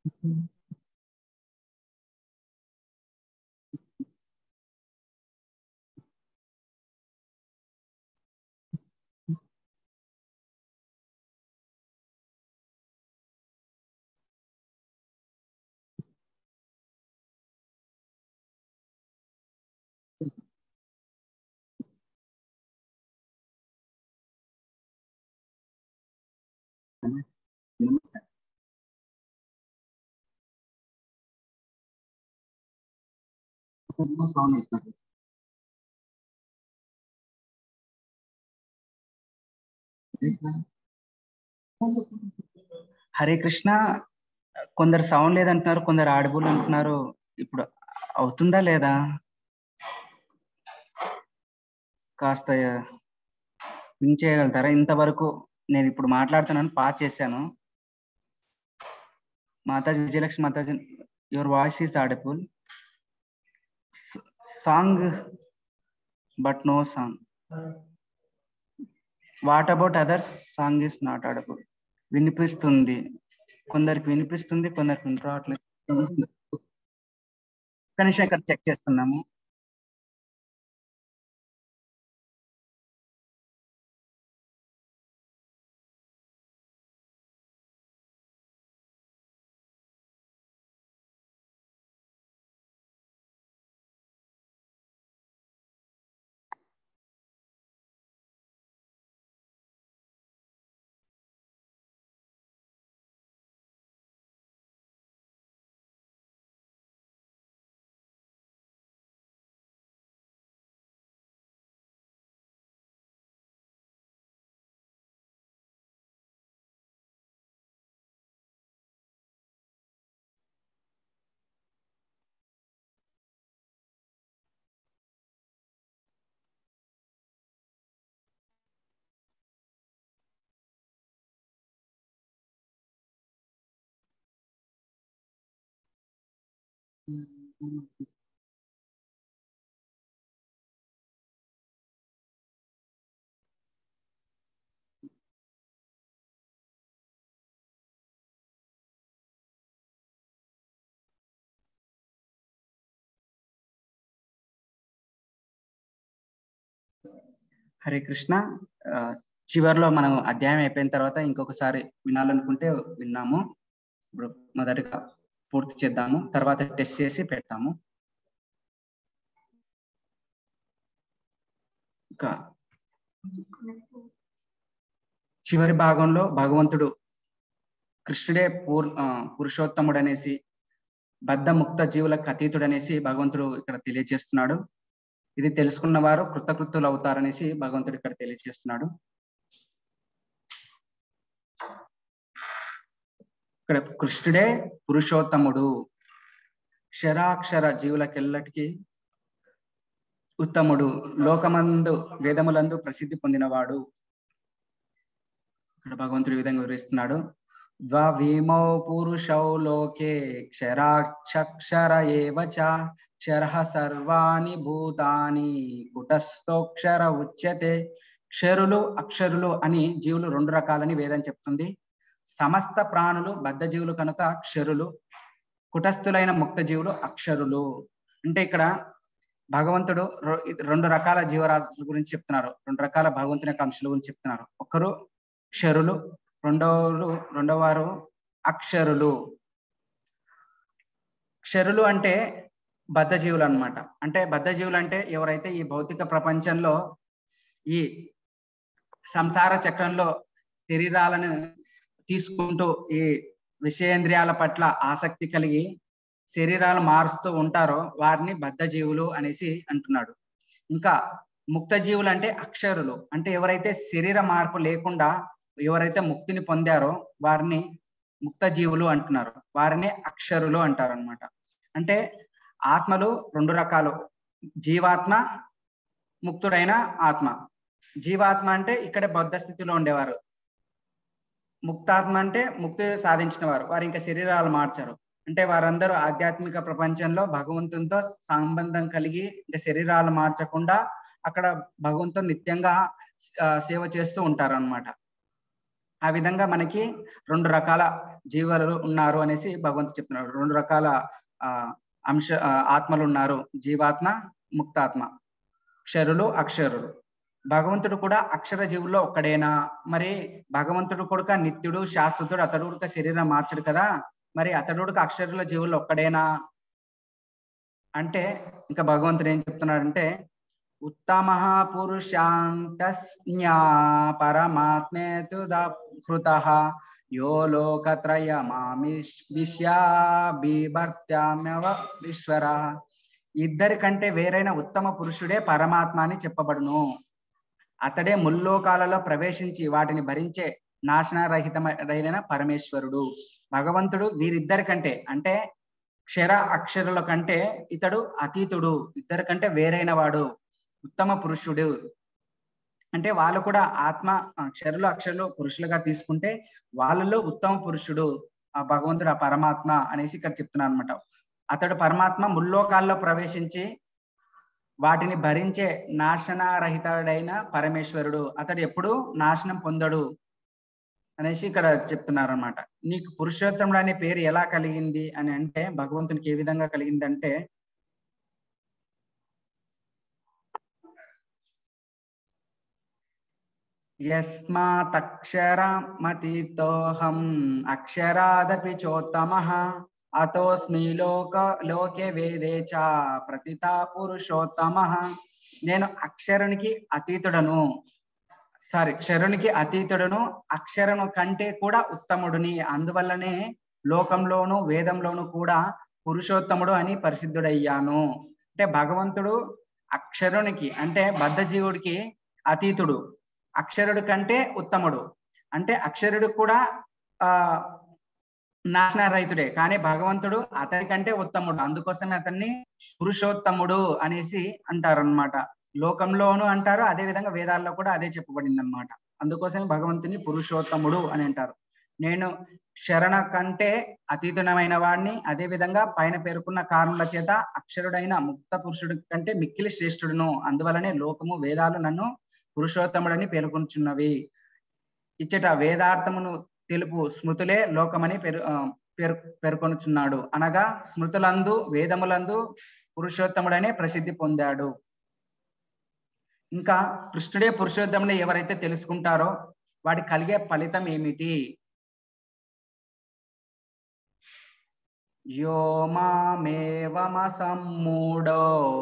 Hare Krishna కొందరు సౌండ్ లేదంటున్నారు కొందరు ఆడిబుల్ అంటున్నారు ఇప్పుడు అవుతుందా లేదా కాస్త విన్ చేయగలుగుతారా ఇంతవరకు నేను ఇప్పుడు మాట్లాడుతున్నాను పాస్ చేశాను Mataji Vijayalakshmi Mataji your voice is audible song but no song what about others song is not audible వినిపిస్తుంది కొందరికి వినిపిస్తుంది కొందరికి వినిపరావట్లేదు కనీసం ఇక్కడ చెక్ చేస్తున్నాము హరే కృష్ణ ఆ, చివర్లో మనం అధ్యాయం అయిపోయిన తర్వాత ఇంకొకసారి వినాలనుకుంటే విన్నాము ఇప్పుడు మొదటిగా పూర్తి చేద్దాము తర్వాత టెస్ట్ చేసి పెడతాము ఇంకా చివరి భాగంలో భగవంతుడు కృష్ణుడే పూర్ ఆ, పురుషోత్తముడు అనేసి బద్ధ ముక్త జీవులకు అతీతుడు అనేసి భగవంతుడు ఇక్కడ తెలియజేస్తున్నాడు ఇది తెలుసుకున్న వారు కృతకృతులు అవుతారనేసి భగవంతుడు ఇక్కడ తెలియజేస్తున్నాడు ఇక్కడ కృష్ణుడే పురుషోత్తముడు క్షరాక్షర జీవులకెల్లటికి ఉత్తముడు లోకమందు వేదములందు ప్రసిద్ధి పొందినవాడు ఇక్కడ భగవంతుడు ఈ విధంగా వివరిస్తున్నాడు ద్వీమౌ పురుషౌ లోకే క్షరాక్షర ఏవ చ క్షర సర్వాణి భూతాని కుటస్థోక్షర ఉచ్యతే క్షరులు అక్షరులు అని జీవులు రెండు రకాలని వేదం చెప్తుంది సమస్త ప్రాణులు బద్ధ జీవులు కనుక క్షరులు కుటస్థులైన ముక్త జీవులు అక్షరులు అంటే ఇక్కడ భగవంతుడు రొ- రెండు రకాల జీవరాశుల గురించి చెప్తున్నారు రెండు రకాల భగవంతుని యొక్క అంశాల గురించి చెప్తున్నారు ఒకరు క్షరులు రెండవ రెండవ వారు అక్షరులు క్షరులు అంటే బద్ధజీవులు అన్నమాట అంటే బద్ధజీవులు అంటే ఎవరైతే ఈ భౌతిక ప్రపంచంలో ఈ సంసార చక్రంలో శరీరాలను తీసుకుంటూ ఈ విషయేంద్రియాల పట్ల ఆసక్తి కలిగి శరీరాలు మారుస్తూ ఉంటారో వారిని బద్ధజీవులు అనేసి అంటున్నాడు ఇంకా ముక్త జీవులు అంటే అక్షరులు అంటే ఎవరైతే శరీర మార్పు లేకుండా ఎవరైతే ముక్తిని పొందారో వారిని ముక్త జీవులు అంటున్నారు వారిని అక్షరులు అంటారు అనమాట అంటే ఆత్మలు రెండు రకాలు జీవాత్మ ముక్తుడైన ఆత్మ జీవాత్మ అంటే ఇక్కడ బౌద్ధ స్థితిలో ఉండేవారు ముక్తాత్మ అంటే ముక్తి సాధించిన వారు వారు ఇంకా శరీరాలు మార్చారు అంటే వారందరూ ఆధ్యాత్మిక ప్రపంచంలో భగవంతునితో సంబంధం కలిగి ఇంకా శరీరాలు మార్చకుండా అక్కడ భగవంతుని నిత్యంగా ఆ, సేవ చేస్తూ ఉంటారు అనమాట ఆ విధంగా మనకి రెండు రకాల జీవాలు ఉన్నారు అనేసి భగవంతుడు చెప్తున్నాడు రెండు రకాల ఆ అంశ ఆ, ఆత్మలు ఉన్నారు జీవాత్మ ముక్తాత్మ క్షరులు అక్షరులు భగవంతుడు కూడా అక్షర జీవుల్లో ఒక్కడేనా మరి భగవంతుడు కూడా నిత్యుడు శాశ్వతుడు అతడు కూడా శరీరం మార్చడు కదా మరి అతడు కూడా అక్షరుల జీవుల్లో ఒక్కడేనా అంటే ఇంకా భగవంతుడు ఏం చెప్తున్నాడంటే ఉత్తమ పురుషాంతస్జ్ఞా పరమాత్మేతు కృత యో లోకత్రయమామిష్యాభిభర్త్యామ్యవ ఈశ్వర ఇద్దరి కంటే వేరైన ఉత్తమ పురుషుడే పరమాత్మ అని చెప్పబడును అతడే ముల్లోకాలలో ప్రవేశించి వాటిని భరించే నాశనరహితమైన పరమేశ్వరుడు భగవంతుడు వీరిద్దరి కంటే అంటే క్షర అక్షరుల కంటే ఇతడు అతీతుడు ఇద్దరి కంటే వేరైన వాడు ఉత్తమ పురుషుడు అంటే వాళ్ళు కూడా ఆత్మ ఆ, క్షరులు అక్షరులు పురుషులుగా తీసుకుంటే వాళ్ళలో ఉత్తమ పురుషుడు ఆ భగవంతుడు ఆ పరమాత్మ అనేసి ఇక్కడ చెప్తున్నారు అనమాట అతడు పరమాత్మ ముల్లోకాల్లో ప్రవేశించి వాటిని భరించే నాశనరహితుడైన పరమేశ్వరుడు అతడు ఎప్పుడు నాశనం పొందడు అనేసి ఇక్కడ చెప్తున్నారు అనమాట నీకు పురుషోత్తముడు అనే పేరు ఎలా కలిగింది అని అంటే భగవంతునికి ఏ విధంగా కలిగిందంటే యస్మాతక్షరమతితోహం అక్షరాదపి చోత్తమ అతోస్మి లోక లోకే వేదే చ ప్రతితా పురుషోత్తమ నేను అక్షరునికి అతీతుడను సారీ క్షరునికి అతీతుడను అక్షరము కంటే కూడా ఉత్తముడిని అందువల్లనే లోకంలోను వేదంలోను కూడా పురుషోత్తముడు అని పరిశుద్ధుడయ్యాను అంటే భగవంతుడు అక్షరునికి అంటే బద్ధజీవుడికి అతీతుడు అక్షరుడి కంటే ఉత్తముడు అంటే అక్షరుడు కూడా ఆ నాశనరహితుడే కానీ భగవంతుడు అతని కంటే ఉత్తముడు అందుకోసమే అతన్ని పురుషోత్తముడు అనేసి అంటారు అనమాట లోకంలోను అంటారు అదే విధంగా వేదాల్లో కూడా అదే చెప్పబడింది అనమాట అందుకోసమే భగవంతుని పురుషోత్తముడు అని అంటారు నేను శరణ కంటే అతీతునమైన వాడిని అదే విధంగా పైన పేర్కొన్న కారణుల చేత అక్షరుడైన ముక్త పురుషుడి కంటే మిక్కిలి శ్రేష్ఠుడును అందువలనే లోకము వేదాలు నన్ను పురుషోత్తముడని పేర్కొంచున్నవి ఇచ్చట వేదార్థమును తెలుపు స్మృతులే లోకమని పేరు ఆ, పేరు పేర్కొనుచున్నాడు అనగా స్మృతులందు వేదములందు పురుషోత్తముడనే ప్రసిద్ధి పొందాడు ఇంకా కృష్ణుడే పురుషోత్తముని ఎవరైతే తెలుసుకుంటారో వాడికి కలిగే ఫలితం ఏమిటి యో మామేవమసమ్మూఢో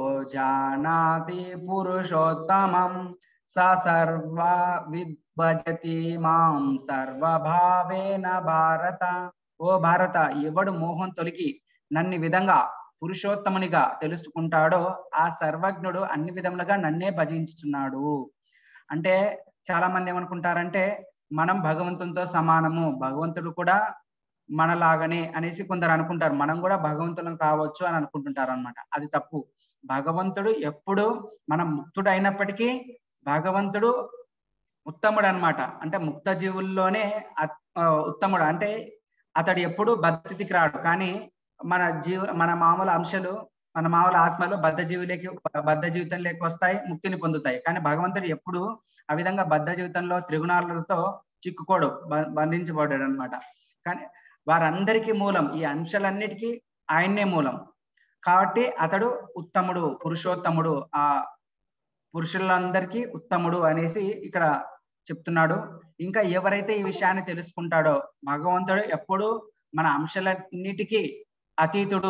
జానాతి పురుషోత్తమం స సర్వ విద్భజతి మాం సర్వభావేన భారత ఓ భారత ఎవడు మోహం తొలగి నన్ను ఈ విధంగా పురుషోత్తమునిగా తెలుసుకుంటాడో ఆ సర్వజ్ఞుడు అన్ని విధములుగా నన్నే భజించుచున్నాడు అంటే చాలా మంది ఏమనుకుంటారంటే మనం భగవంతునితో సమానము భగవంతుడు కూడా మనలాగనే అనేసి కొందరు అనుకుంటారు మనం కూడా భగవంతులం కావచ్చు అని అనుకుంటుంటారు అనమాట అది తప్పు భగవంతుడు ఎప్పుడు మనం ముక్తుడు అయినప్పటికీ భగవంతుడు ఉత్తముడు అన్నమాట అంటే ముక్త జీవుల్లోనే అత్- ఆ, ఉత్తముడు అంటే అతడు ఎప్పుడు బద్ధస్థితికి రాడు కానీ మన జీవ మన మామూలు అంశాలు మన మామూలు ఆత్మలు బద్ధ జీవులకి బద్ధ జీవితంలోకి వస్తాయి ముక్తిని పొందుతాయి కానీ భగవంతుడు ఎప్పుడు ఆ విధంగా బద్ధ జీవితంలో త్రిగుణాలతో చిక్కుకోడు బ- బంధించబడ్డాడు అనమాట కానీ వారందరికీ మూలం ఈ అంశాలన్నిటికీ ఆయన్నే మూలం కాబట్టి అతడు ఉత్తముడు పురుషోత్తముడు ఆ పురుషులందరికీ ఉత్తముడు అనేసి ఇక్కడ చెప్తున్నాడు ఇంకా ఎవరైతే ఈ విషయాన్ని తెలుసుకుంటాడో భగవంతుడు ఎప్పుడు మన అంశాలన్నిటికీ అతీతుడు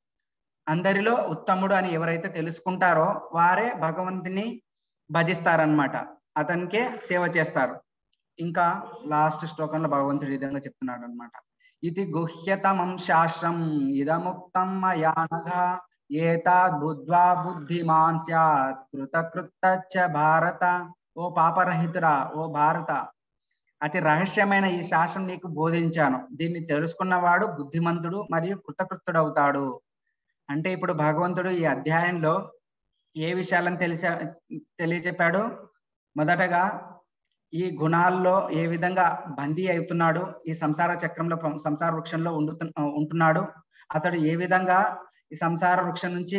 అందరిలో ఉత్తముడు అని ఎవరైతే తెలుసుకుంటారో వారే భగవంతుని భజిస్తారనమాట అతనికే సేవ చేస్తారు ఇంకా లాస్ట్ శ్లోకంలో భగవంతుడు ఈ విధంగా చెప్తున్నాడు అనమాట ఇది గుహ్యతమం శాస్త్రం ఇదముక్తం మయానఘ ఏతాద్ బుద్ధ్వా బుద్ధిమాన్ స్యాత్ కృతకృత భారత ఓ పాపరహితురా ఓ భారత అతి రహస్యమైన ఈ శాస్త్రం నీకు బోధించాను దీన్ని తెలుసుకున్నవాడు బుద్ధిమంతుడు మరియు కృతకృతుడవుతాడు అంటే ఇప్పుడు భగవంతుడు ఈ అధ్యాయంలో ఏ విషయాలను తెలిసా తెలియజెప్పాడు మొదటగా ఈ గుణాల్లో ఏ విధంగా బందీ అవుతున్నాడు ఈ సంసార చక్రంలో ప- సంసార వృక్షంలో ఉండుతు ఉంటున్నాడు అతడు ఏ విధంగా ఈ సంసార వృక్షం నుంచి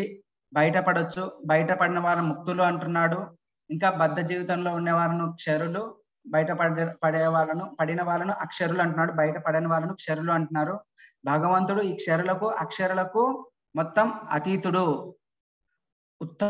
బయటపడొచ్చు బయటపడిన వారు ముక్తులు అంటున్నాడు ఇంకా బద్ధ జీవితంలో ఉండే వారిని క్షరులు బయట పడే పడే వాళ్ళను పడిన వాళ్ళను అక్షరులు అంటున్నాడు బయట పడని వాళ్ళను క్షరులు అంటున్నారు భగవంతుడు ఈ క్షరులకు అక్షరులకు మొత్తం అతీతుడు ఉత్త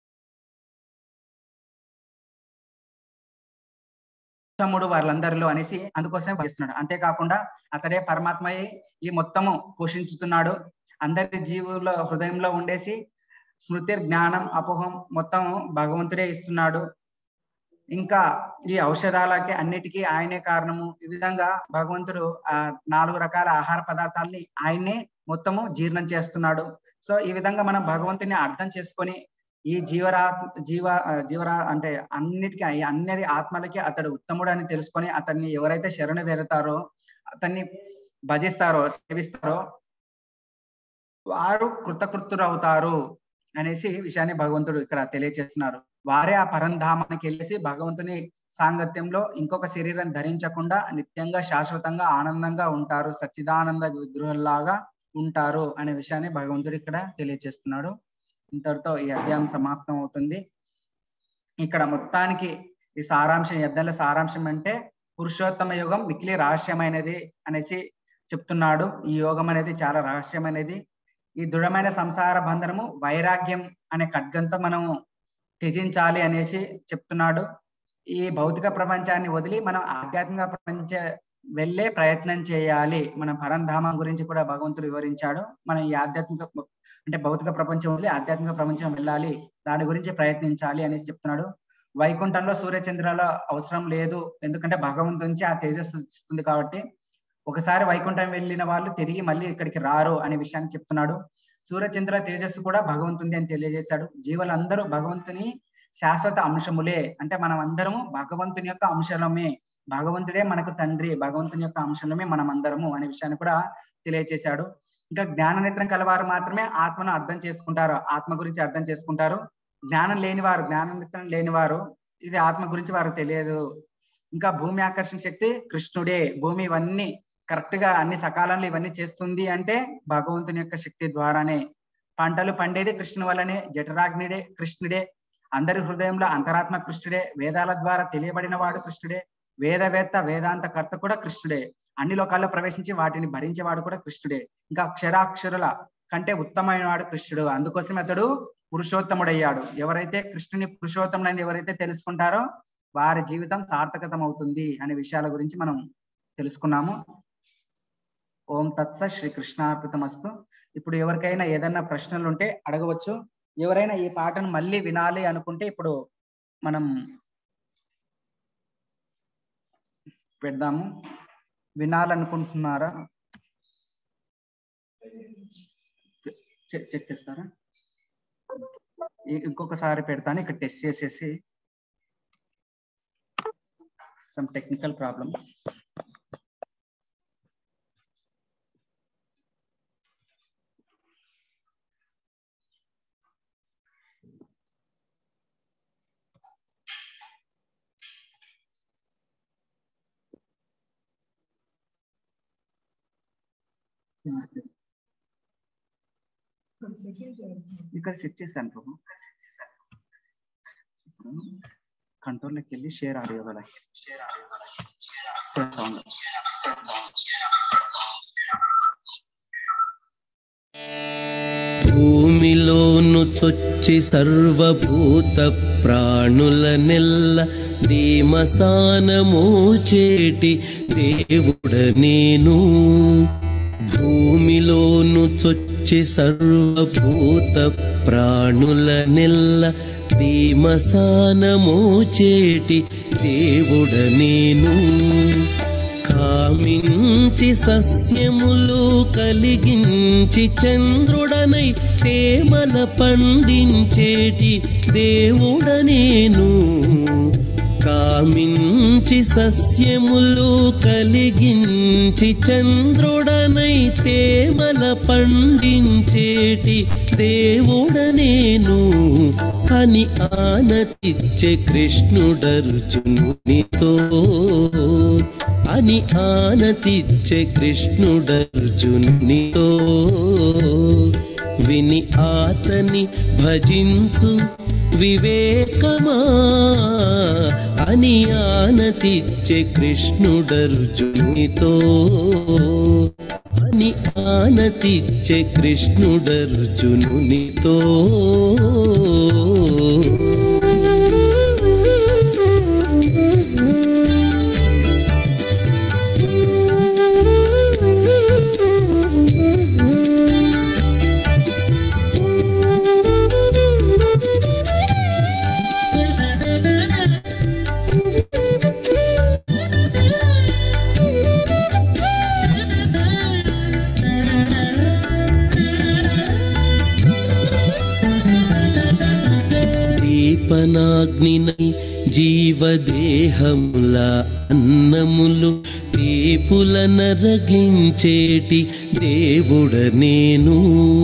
ఉత్తముడు వాళ్ళందరిలో అనేసి అందుకోసమే భావిస్తున్నాడు అంతేకాకుండా అతడే పరమాత్మయే ఈ మొత్తము పోషించుతున్నాడు అందరి జీవుల హృదయంలో ఉండేసి స్మృతి జ్ఞానం అపోహం మొత్తం భగవంతుడే ఇస్తున్నాడు ఇంకా ఈ ఔషధాలకి అన్నిటికీ ఆయనే కారణము ఈ విధంగా భగవంతుడు ఆ నాలుగు రకాల ఆహార పదార్థాలని ఆయనే మొత్తము జీర్ణం చేస్తున్నాడు సో ఈ విధంగా మనం భగవంతుని అర్థం చేసుకొని ఈ జీవరా జీవ ఆ, జీవరా అంటే అన్నిటికీ ఈ అన్ని ఆత్మలకి అతడు ఉత్తముడు అని తెలుసుకొని అతన్ని ఎవరైతే శరణు వేరుతారో అతన్ని భజిస్తారో సేవిస్తారో వారు కృతకృతులు అవుతారు అనేసి విషయాన్ని భగవంతుడు ఇక్కడ తెలియజేస్తున్నారు వారే ఆ పరంధామానికి వెళ్ళేసి భగవంతుని సాంగత్యంలో ఇంకొక శరీరం ధరించకుండా నిత్యంగా శాశ్వతంగా ఆనందంగా ఉంటారు సచ్చిదానంద విగ్రహంలాగా ఉంటారు అనే విషయాన్ని భగవంతుడు ఇక్కడ తెలియజేస్తున్నాడు ఇంతటితో ఈ అధ్యాయం సమాప్తం అవుతుంది ఇక్కడ మొత్తానికి ఈ సారాంశం ఎద్దల సారాంశం అంటే పురుషోత్తమ యోగం మిక్కిలి రహస్యమైనది అనేసి చెప్తున్నాడు ఈ యోగం అనేది చాలా రహస్యమైనది ఈ దృఢమైన సంసార బంధనము వైరాగ్యం అనే ఖడ్గంతో మనము త్యజించాలి అనేసి చెప్తున్నాడు ఈ భౌతిక ప్రపంచాన్ని వదిలి మనం ఆధ్యాత్మిక ప్రపంచ వెళ్ళే ప్రయత్నం చేయాలి మన పరంధామం గురించి కూడా భగవంతుడు వివరించాడు మనం ఈ ఆధ్యాత్మిక అంటే భౌతిక ప్రపంచం వదిలి ఆధ్యాత్మిక ప్రపంచం వెళ్ళాలి దాని గురించి ప్రయత్నించాలి అనేసి చెప్తున్నాడు వైకుంఠంలో సూర్యచంద్రాల అవసరం లేదు ఎందుకంటే భగవంతు నుంచి ఆ తేజస్సు వస్తుంది కాబట్టి ఒకసారి వైకుంఠం వెళ్ళిన వాళ్ళు తిరిగి మళ్ళీ ఇక్కడికి రారు అనే విషయాన్ని చెప్తున్నాడు సూర్యచంద్ర తేజస్సు కూడా భగవంతుంది అని తెలియజేశాడు జీవులందరూ భగవంతుని శాశ్వత అంశములే అంటే మనం అందరము భగవంతుని యొక్క అంశలమే భగవంతుడే మనకు తండ్రి భగవంతుని యొక్క అంశలమే మనం అందరము అనే విషయాన్ని కూడా తెలియజేశాడు ఇంకా జ్ఞాన నేత్రం కలవారు మాత్రమే ఆత్మను అర్థం చేసుకుంటారు ఆత్మ గురించి అర్థం చేసుకుంటారు జ్ఞానం లేనివారు జ్ఞాన నేత్రం లేనివారు ఇది ఆత్మ గురించి వారు తెలియదు ఇంకా భూమి ఆకర్షణ శక్తి కృష్ణుడే భూమి ఇవన్నీ కరెక్ట్ గా అన్ని సకాలంలో ఇవన్నీ చేస్తుంది అంటే భగవంతుని యొక్క శక్తి ద్వారానే పంటలు పండేది కృష్ణుని వల్లనే జఠరాగ్నిడే కృష్ణుడే అందరి హృదయంలో అంతరాత్మ కృష్ణుడే వేదాల ద్వారా తెలియబడిన వాడు కృష్ణుడే వేదవేత్త వేదాంత కర్త కూడా కృష్ణుడే అన్ని లోకాల్లో ప్రవేశించి వాటిని భరించేవాడు కూడా కృష్ణుడే ఇంకా అక్షరాక్షరుల కంటే ఉత్తమైన వాడు కృష్ణుడు అందుకోసం అతడు పురుషోత్తముడయ్యాడు ఎవరైతే కృష్ణుని పురుషోత్తముడని ఎవరైతే తెలుసుకుంటారో వారి జీవితం సార్థకతం అవుతుంది అనే విషయాల గురించి మనం తెలుసుకున్నాము ఓం తత్స శ్రీ కృష్ణార్పితమస్తు ఇప్పుడు ఎవరికైనా ఏదైనా ప్రశ్నలు ఉంటే అడగవచ్చు ఎవరైనా ఈ పాటను మళ్ళీ వినాలి అనుకుంటే ఇప్పుడు మనం పెడదాము వినాలనుకుంటున్నారా చెక్ చెక్ చేస్తారా ఇ- ఇంకొకసారి పెడతాను ఇక్కడ టెస్ట్ చేసేసి సమ్ టెక్నికల్ ప్రాబ్లం ఇక్కడ సెట్ చేశాను ప్రభు ఇప్పుడు కంట్రోల్లోకి వెళ్ళి షేర్ ఆడియో కదా షేర్ సౌండ్ భూమిలోను చొచ్చి సర్వభూత ప్రాణుల నెల్ల దీమసానమో చేటి దేవుడ నేను భూమిలోను చొచ్చి సర్వభూత ప్రాణుల నెల్ల దీమసానమో చేటి దేవుడ నేను కామించి సస్యములు కలిగించి చంద్రుడనై తేమల పండించేటి దేవుడ నేను కామించి సస్యములు కలిగించి చంద్రుడనై తేమల పండించేటి దేవుడ నేను అని ఆనతిచ్చే కృష్ణుడర్జునునితో అని ఆనతిచ్చే కృష్ణుడర్జునునితో విని ఆతని భజించు వివేకమా అని ఆనతిచ్చే కృష్ణుడర్జునితో అని ఆనతిచ్చే కృష్ణుడర్జునునితో దీపనాగ్నినై జీవదేహముల అన్నములు తీపుల నరగించేటి దేవుడ నేను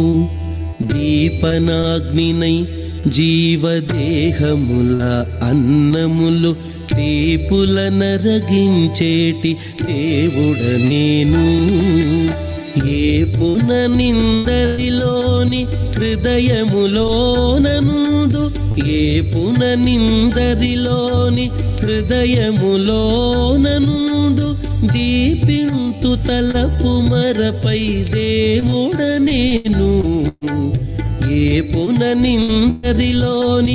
దీపనాగ్నినై జీవదేహముల అన్నములు తీపుల నరగించేటి దేవుడ నేను ఏ పున నిందరిలోని హృదయములోనందు ఏ పున నిందరిలోని హృదయములోనందు దీపింతు తలపు మరపై దేవుడ నేను ఏ పున నిందరిలోని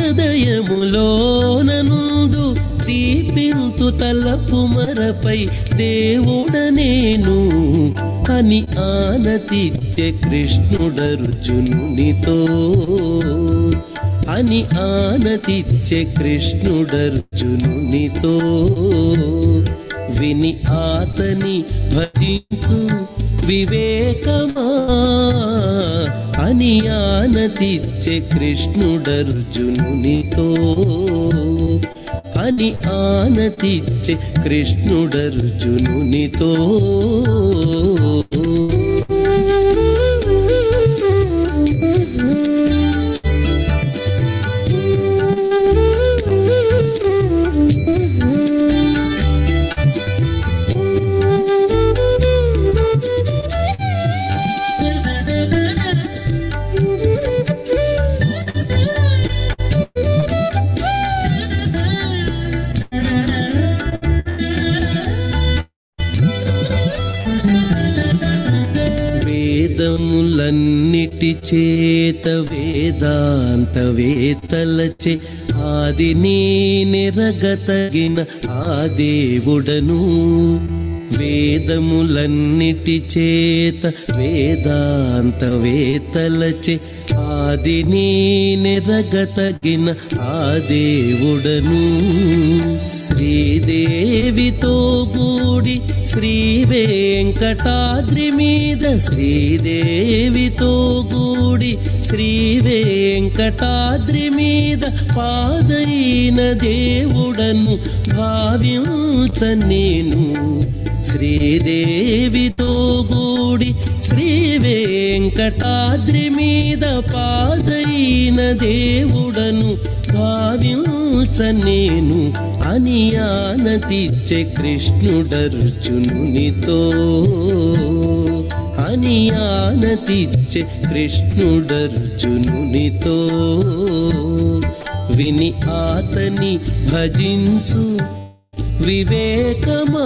హృదయములోనందు దీపింతు తలపు మరపై దేవుడ నేను అని ఆనతిచ్చే కృష్ణుడర్జునునితో అని ఆనతిచ్చే కృష్ణుడర్జునునితో విని ఆతని భజించు వివేకమా అని ఆనతిచ్చే కృష్ణుడర్జునునితో అని ఆనతిచ్చే కృష్ణుడర్జునునితో వేదములన్నిటి చేత వేదాంత వేతలచే ఆది నీ నెరగతగిన ఆ దేవుడను వేదములన్నిటి చేత వేదాంత వేతలచే ఆది నీ నెరగతగిన ఆ దేవుడను శ్రీదేవితో కూడి శ్రీ వెంకటాద్రి మీద శ్రీదేవితో కూడి శ్రీ వెంకటాద్రి మీద పాదైన దేవుడను భావించ నేను శ్రీదేవితో కూడి శ్రీ వెంకటాద్రి మీద పాదైన దేవుడను భావించ నేను అని ఆనతిచ్చే కృష్ణుడర్జునునితో అని ఆనతిచ్చే కృష్ణుడర్జునునితో విని ఆతని భజించు వివేకమా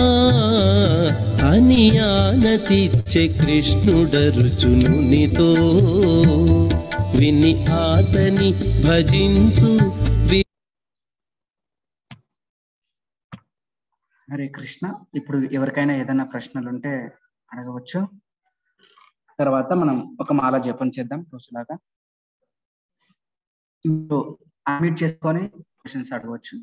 అని ఆనతిచ్చే కృష్ణుడర్జునునితో విని ఆతని భజించు వి హరే కృష్ణ ఇప్పుడు ఎవరికైనా ఏదైనా ప్రశ్నలు ఉంటే అడగవచ్చు తర్వాత మనం ఒక మాల జపం చేద్దాం రోజులాగా ఇప్పుడు అడ్మిట్ చేసుకొని క్వశ్చన్స్ అడగవచ్చు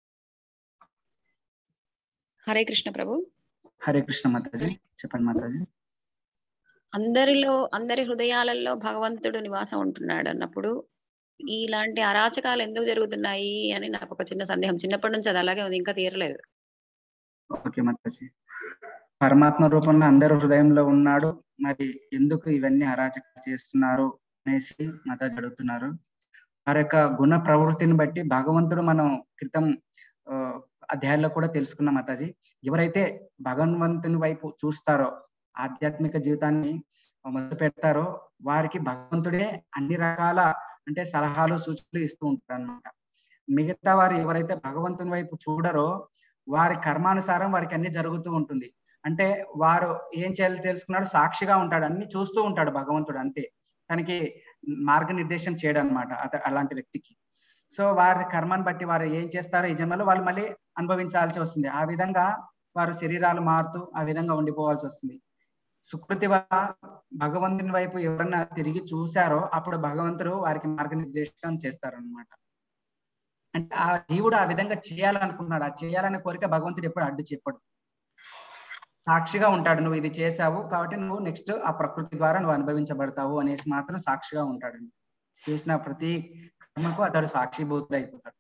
హరే కృష్ణ ప్రభు హరే కృష్ణ మాతాజీ చెప్పండి మాతాజీ అందరిలో అందరి హృదయాలలో భగవంతుడు నివాసం ఉంటున్నాడు అన్నప్పుడు ఇలాంటి అరాచకాలు ఎందుకు జరుగుతున్నాయి అని నాకు ఒక చిన్న సందేహం చిన్నప్పటి నుంచి అది అలాగే ఉంది ఇంకా తీరలేదు ఓకే మాతాజీ పరమాత్మ రూపంలో అందరు హృదయంలో ఉన్నాడు మరి ఎందుకు ఇవన్నీ అరాచకాలు చేస్తున్నారు అనేసి మాతాజీ అడుగుతున్నారు వారి యొక్క గుణ ప్రవృత్తిని బట్టి భగవంతుడు మనం క్రితం ఆ, అధ్యాయాల్లో కూడా తెలుసుకున్నాం మాతాజీ ఎవరైతే భగవంతుని వైపు చూస్తారో ఆధ్యాత్మిక జీవితాన్ని మొదలు పెడతారో వారికి భగవంతుడే అన్ని రకాల అంటే సలహాలు సూచనలు ఇస్తూ ఉంటారు అనమాట మిగతా వారు ఎవరైతే భగవంతుని వైపు చూడరో వారి కర్మానుసారం వారికి అన్ని జరుగుతూ ఉంటుంది అంటే వారు ఏం చేయాలి తెలుసుకున్నాడు సాక్షిగా ఉంటాడు అన్ని చూస్తూ ఉంటాడు భగవంతుడు అంతే తనకి మార్గనిర్దేశం చేయడం అనమాట అత అలాంటి వ్యక్తికి సో వారి కర్మను బట్టి వారు ఏం చేస్తారో ఈ జన్మలో వాళ్ళు మళ్ళీ అనుభవించాల్సి వస్తుంది ఆ విధంగా వారు శరీరాలు మారుతూ ఆ విధంగా ఉండిపోవాల్సి వస్తుంది సుకృతి వల్ల భగవంతుని వైపు ఎవరన్నా తిరిగి చూశారో అప్పుడు భగవంతుడు వారికి మార్గనిర్దేశం చేస్తారనమాట అంటే ఆ జీవుడు ఆ విధంగా చేయాలనుకున్నాడు ఆ చేయాలనే కోరిక భగవంతుడు ఎప్పుడు అడ్డు చెప్పడు సాక్షిగా ఉంటాడు నువ్వు ఇది చేసావు కాబట్టి నువ్వు నెక్స్ట్ ఆ ప్రకృతి ద్వారా నువ్వు అనుభవించబడతావు అనేసి మాత్రం సాక్షిగా ఉంటాడు చేసిన ప్రతి కర్మకు అతడు సాక్షిభూతుడు అయిపోతాడు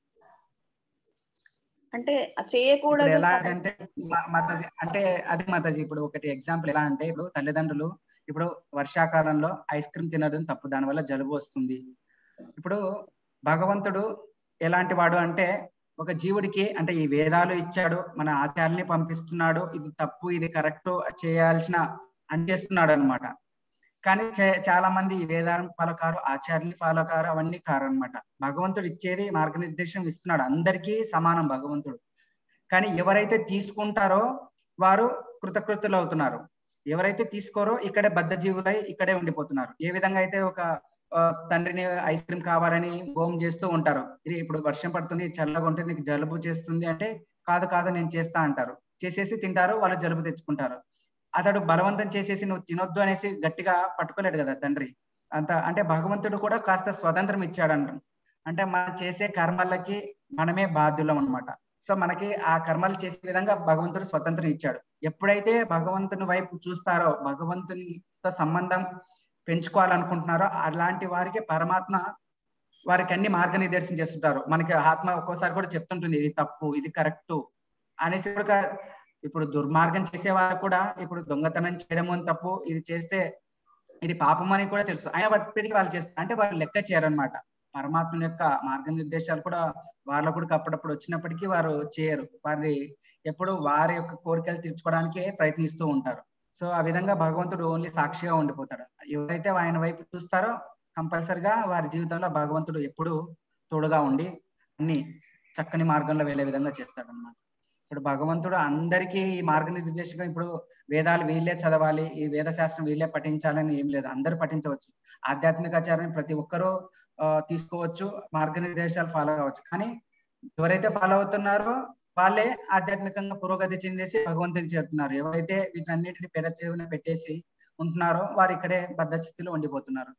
అంటే ఆ ఇప్పుడు చేయకూడదు ఎలాగంటే మ- మాతాజీ అంటే అది మాతాజీ ఇప్పుడు ఒకటి ఎగ్జాంపుల్ ఎలా అంటే ఇప్పుడు తల్లిదండ్రులు ఇప్పుడు వర్షాకాలంలో ఐస్ క్రీమ్ తినడం తప్పు దాని వల్ల జలుబు వస్తుంది ఇప్పుడు భగవంతుడు ఎలాంటి వాడు అంటే ఒక జీవుడికి అంటే ఈ వేదాలు ఇచ్చాడు మన ఆచార్యని పంపిస్తున్నాడు ఇది తప్పు ఇది కరెక్ట్ చేయాల్సిన అని చేస్తున్నాడు అనమాట కానీ చే- చాలా మంది ఈ వేదాలను ఫాలో కారు ఆచార్యులు ఫాలో కారు అవన్నీ కారు అనమాట భగవంతుడు ఇచ్చేది మార్గనిర్దేశం ఇస్తున్నాడు అందరికీ సమానం భగవంతుడు కానీ ఎవరైతే తీసుకుంటారో వారు కృతకృతులు అవుతున్నారు ఎవరైతే తీసుకోరో ఇక్కడే బద్ధ జీవులై ఇక్కడే ఉండిపోతున్నారు ఏ విధంగా అయితే ఒక ఆ, తండ్రిని ఐస్ క్రీమ్ కావాలని హోమ్ చేస్తూ ఉంటారు ఇది ఇప్పుడు వర్షం పడుతుంది చల్లగా ఉంటుంది నీకు జలుబు చేస్తుంది అంటే కాదు కాదు నేను చేస్తా అంటారు చేసేసి తింటారు వాళ్ళు జలుబు తెచ్చుకుంటారు అతడు బలవంతం చేసేసి నువ్వు తినొద్దు అనేసి గట్టిగా పట్టుకోలేడు కదా తండ్రి అంత అంటే భగవంతుడు కూడా కాస్త స్వతంత్రం ఇచ్చాడంట అంటే మనం చేసే కర్మలకి మనమే బాధ్యులం అన్నమాట సో మనకి ఆ కర్మలు చేసే విధంగా భగవంతుడు స్వతంత్రం ఇచ్చాడు ఎప్పుడైతే భగవంతుని వైపు చూస్తారో భగవంతునితో సంబంధం పెంచుకోవాలనుకుంటున్నారో అలాంటి వారికి పరమాత్మ వారికి అన్ని మార్గనిర్దేశం చేస్తుంటారు మనకి ఆత్మ ఒక్కోసారి కూడా చెప్తుంటుంది ఇది తప్పు ఇది కరెక్ట్ అనేసి కూడా ఇప్పుడు దుర్మార్గం చేసే వారు కూడా ఇప్పుడు దొంగతనం చేయడం అని తప్పు ఇది చేస్తే ఇది పాపం అని కూడా తెలుసు అయినా వాటికి వాళ్ళు చేస్తారు అంటే వారు లెక్క చేయరనమాట పరమాత్మ యొక్క మార్గనిర్దేశాలు కూడా వాళ్ళ కూడా అప్పుడప్పుడు వచ్చినప్పటికీ వారు చేయరు వారి ఎప్పుడు వారి యొక్క కోరికలు తీర్చుకోవడానికే ప్రయత్నిస్తూ ఉంటారు సో ఆ విధంగా భగవంతుడు ఓన్లీ సాక్షిగా ఉండిపోతాడు ఎవరైతే ఆయన వైపు చూస్తారో కంపల్సరిగా వారి జీవితంలో భగవంతుడు ఎప్పుడు తోడుగా ఉండి అన్ని చక్కని మార్గంలో వెళ్ళే విధంగా చేస్తాడు అనమాట ఇప్పుడు భగవంతుడు అందరికీ ఈ మార్గనిర్దేశకం ఇప్పుడు వేదాలు వీళ్ళే చదవాలి ఈ వేద శాస్త్రం వీళ్ళే పఠించాలని ఏం లేదు అందరూ పఠించవచ్చు ఆధ్యాత్మికాచారాన్ని ప్రతి ఒక్కరూ ఆ, తీసుకోవచ్చు మార్గనిర్దేశాలు ఫాలో కావచ్చు కానీ ఎవరైతే ఫాలో అవుతున్నారో వాళ్ళే ఆధ్యాత్మికంగా పురోగతి చెందేసి భగవంతుని చేరుతున్నారు ఎవరైతే వీటన్నిటిని పెడ చెవున పెట్టేసి ఉంటున్నారో వారు ఇక్కడే బద్ధ స్థితిలో ఉండిపోతున్నారు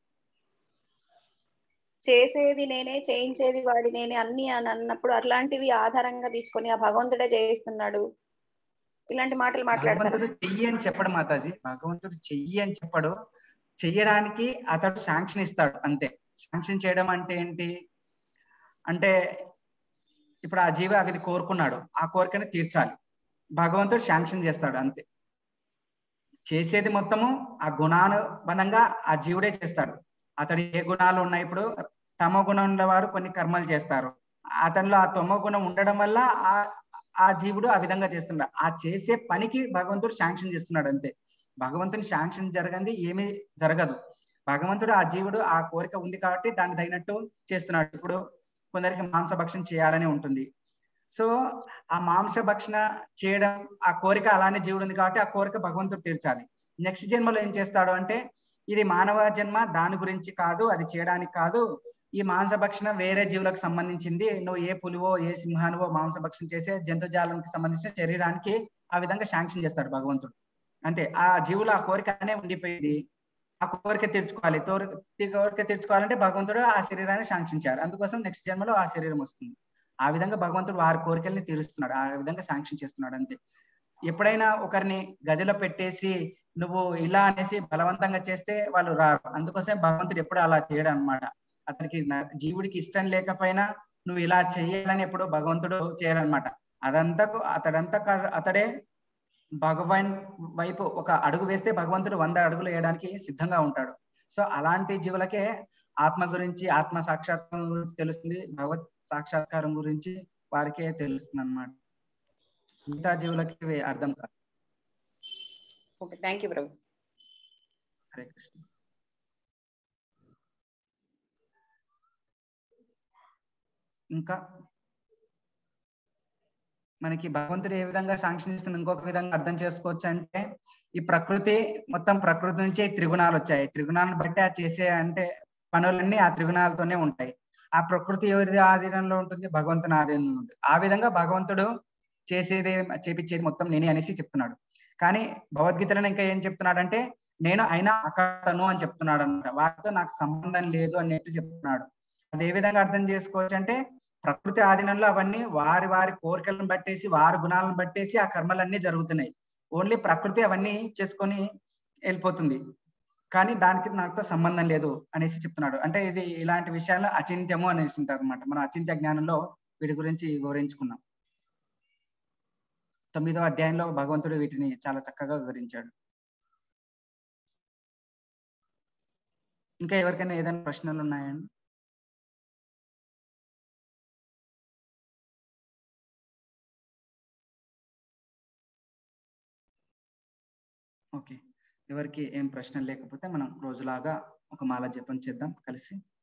చేసేది నేనే చేయించేది వాడి నేనే అన్ని అని అన్నప్పుడు అట్లాంటివి ఆధారంగా తీసుకొని ఆ భగవంతుడే చేయిస్తున్నాడు ఇలాంటి మాటలు మాట్లాడతారు భగవంతుడు చెయ్యి అని చెప్పడు మాతాజీ భగవంతుడు చెయ్యి అని చెప్పడు చెయ్యడానికి అతడు శాంక్షన్ ఇస్తాడు అంతే శాంక్షన్ చేయడం అంటే ఏంటి అంటే ఇప్పుడు ఆ జీవి అవి కోరుకున్నాడు ఆ కోరికని తీర్చాలి భగవంతుడు శాంక్షన్ చేస్తాడు అంతే చేసేది మొత్తము ఆ గుణానుబంధంగా ఆ జీవుడే చేస్తాడు అతడు ఏ గుణాలు ఉన్నాయి ఇప్పుడు తమ గుణం ఉన్న వారు కొన్ని కర్మలు చేస్తారు అతనిలో ఆ తమ గుణం ఉండడం వల్ల ఆ ఆ జీవుడు ఆ విధంగా చేస్తున్నాడు ఆ చేసే పనికి భగవంతుడు శాంక్షన్ చేస్తున్నాడు అంతే భగవంతుని శాంక్షన్ జరగంది ఏమీ జరగదు భగవంతుడు ఆ జీవుడు ఆ కోరిక ఉంది కాబట్టి దాన్ని తగినట్టు చేస్తున్నాడు ఇప్పుడు కొందరికి మాంసభక్షణ చేయాలని ఉంటుంది సో ఆ మాంస భక్షణ చేయడం ఆ కోరిక అలానే జీవుడు ఉంది కాబట్టి ఆ కోరిక భగవంతుడు తీర్చాలి నెక్స్ట్ జన్మలో ఏం చేస్తాడు అంటే ఇది మానవ జన్మ దాని గురించి కాదు అది చేయడానికి కాదు ఈ మాంసభక్షణ వేరే జీవులకు సంబంధించింది నువ్వు ఏ పులివో ఏ సింహానువో మాంసభక్షణ చేసే జంతుజాలానికి సంబంధించిన శరీరానికి ఆ విధంగా శాంక్షన్ చేస్తాడు భగవంతుడు అంతే ఆ జీవులు ఆ కోరికనే ఉండిపోయింది ఆ కోరిక తీర్చుకోవాలి తోరి- కోరిక తీర్చుకోవాలంటే భగవంతుడు ఆ శరీరాన్ని శాంక్షించారు అందుకోసం నెక్స్ట్ జన్మలో ఆ శరీరం వస్తుంది ఆ విధంగా భగవంతుడు వారి కోరికల్ని తీరుస్తున్నాడు ఆ విధంగా శాంక్షన్ చేస్తున్నాడు అంతే ఎప్పుడైనా ఒకరిని గదిలో పెట్టేసి నువ్వు ఇలా అనేసి బలవంతంగా చేస్తే వాళ్ళు రారు అందుకోసం భగవంతుడు ఎప్పుడు అలా చేయడం అనమాట అతనికి న- జీవుడికి ఇష్టం లేకపోయినా నువ్వు ఇలా చెయ్యాలని ఎప్పుడు భగవంతుడు చేయడనమాట అదంతా అతడంతా కా- అతడే భగవాన్ వైపు ఒక అడుగు వేస్తే భగవంతుడు వంద అడుగులు వేయడానికి సిద్ధంగా ఉంటాడు సో అలాంటి జీవులకే ఆత్మ గురించి ఆత్మ సాక్షాత్కారం గురించి తెలుస్తుంది భగవత్ సాక్షాత్కారం గురించి వారికే తెలుస్తుంది అనమాట మిగతా జీవులకి ఇవి అర్థం కాదు okay thank you Prabhu Hare Krishna ఇంకా మనకి భగవంతుడు ఏ విధంగా శాంక్షన్ ఇస్తున్న ఇంకొక విధంగా అర్థం చేసుకోవచ్చు అంటే ఈ ప్రకృతి మొత్తం ప్రకృతి నుంచే ఈ త్రిగుణాలు వచ్చాయి త్రిగుణాలను బట్టి ఆ చేసే అంటే పనులన్నీ ఆ త్రిగుణాలతోనే ఉంటాయి ఆ ప్రకృతి ఎవరి ఆధీనంలో ఉంటుంది భగవంతుని ఆధీనంలో ఉంటుంది ఆ విధంగా భగవంతుడు చేసేది చేపించేది మొత్తం నేనే అనేసి చెప్తున్నాడు కానీ భగవద్గీతలో ఇంకా ఏం చెప్తున్నాడు అంటే నేను అయినా అక్కడను అని చెప్తున్నాడు అనమాట వాటితో నాకు సంబంధం లేదు అన్నట్టు చెప్తున్నాడు అది ఏ విధంగా అర్థం చేసుకోవచ్చు అంటే ప్రకృతి ఆధీనంలో అవన్నీ వారి వారి కోరికలను బట్టేసి వారి గుణాలను బట్టేసి ఆ కర్మలన్నీ జరుగుతున్నాయి ఓన్లీ ప్రకృతి అవన్నీ చేసుకొని వెళ్ళిపోతుంది కానీ దానికి నాకుతో సంబంధం లేదు అనేసి చెప్తున్నాడు అంటే ఇది ఇలాంటి విషయాలు అచింత్యము అనేసి ఉంటారు అనమాట మనం అచింత్య జ్ఞానంలో వీటి గురించి వివరించుకున్నాం తొమ్మిదవ అధ్యాయంలో భగవంతుడు వీటిని చాలా చక్కగా వివరించాడు ఇంకా ఎవరికైనా ఏదైనా ప్రశ్నలు ఉన్నాయండి ఓకే ఎవరికి ఏం ప్రశ్న లేకపోతే మనం రోజులాగా ఒక మాల జపం చేద్దాం కలిసి